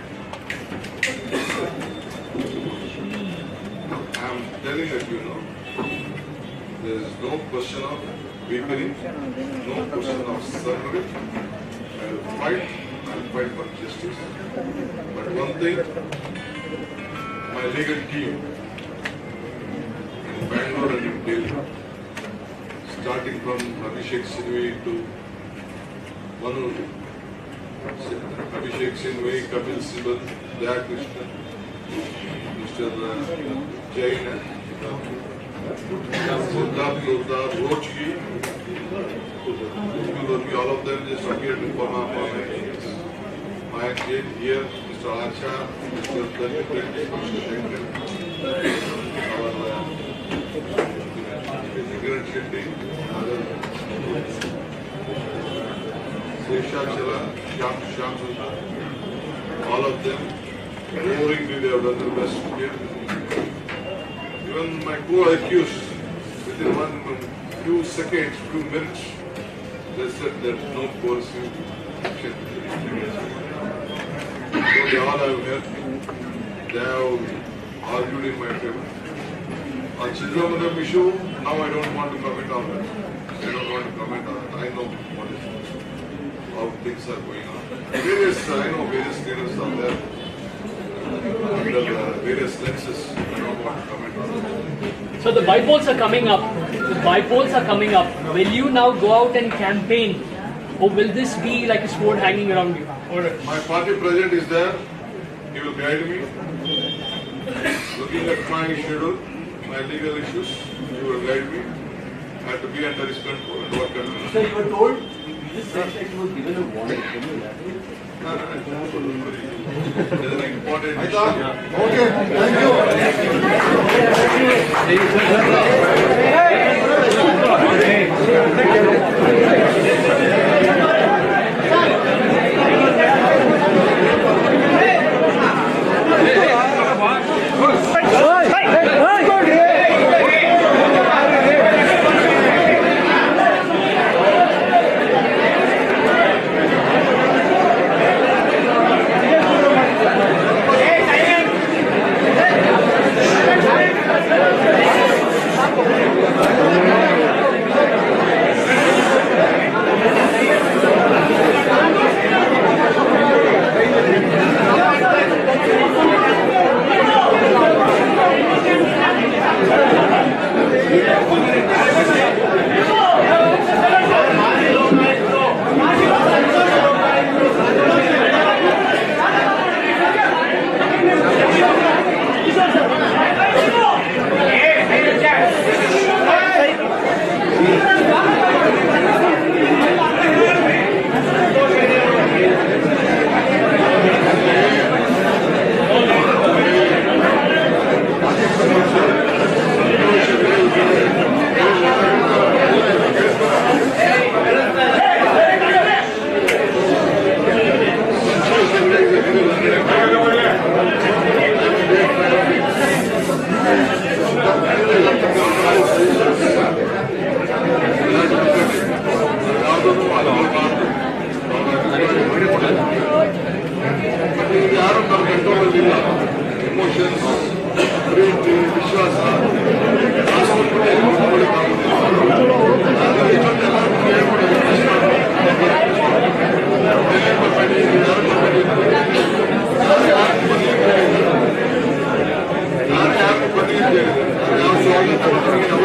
C: I am telling that you know, there is no question of weakening, no question of surrendering. I will fight, I will fight for justice. But one thing, my legal team in Bangalore and in Delhi, starting from Abhishek Singhvi to Manu, Abhishek Singhvi, Kapil Sibal, Daya Krishna, Mr. Jain, Siddharth Lodha, Rochki, Urmi, all of them just appeared in Burma, Mayak Jain here, Mr. Acha, Mr. Dalit Reddy, Mr. Shankar, our uh, Kiran Shetty, Seshachala, Shyam Shyam Sundar, all of them, roaringly they have done their best here. Even my co-accused, within one few seconds, few minutes, they said there's no coercive action. So they all have helped me. They have argued in my favor. On Chidambaram issue, now I don't want to comment on that. I don't want to comment on it. I know what is, how things are going on. Various, I know various leaders are there. Under uh, various lenses, I don't want to comment on it.
E: So the bypolls are coming up. The bypolls are coming up. Will you now go out and campaign, or will this be like a sword hanging around you? Or
C: My party president is there. He will guide me. Looking at my schedule, my legal issues, he will guide me. I have to be under his control and work under his
F: So you were told, you just said that you were given a warning. Can you elaborate?
C: There's an important issue.
B: Okay, thank you.
C: Thank ಮತ್ತೆ ಇದು ಯಾರು ನಮ್ಮ control ಇಲ್ಲ emotions ಪ್ರೀತಿ ವಿಶ್ವಾಸ ಆಸ್ಪತ್ರೆ ನಾನು ಯಾರು ಬಂದಿದ್ದೇನೆ ನಾವು ಸ್ವಾಗತ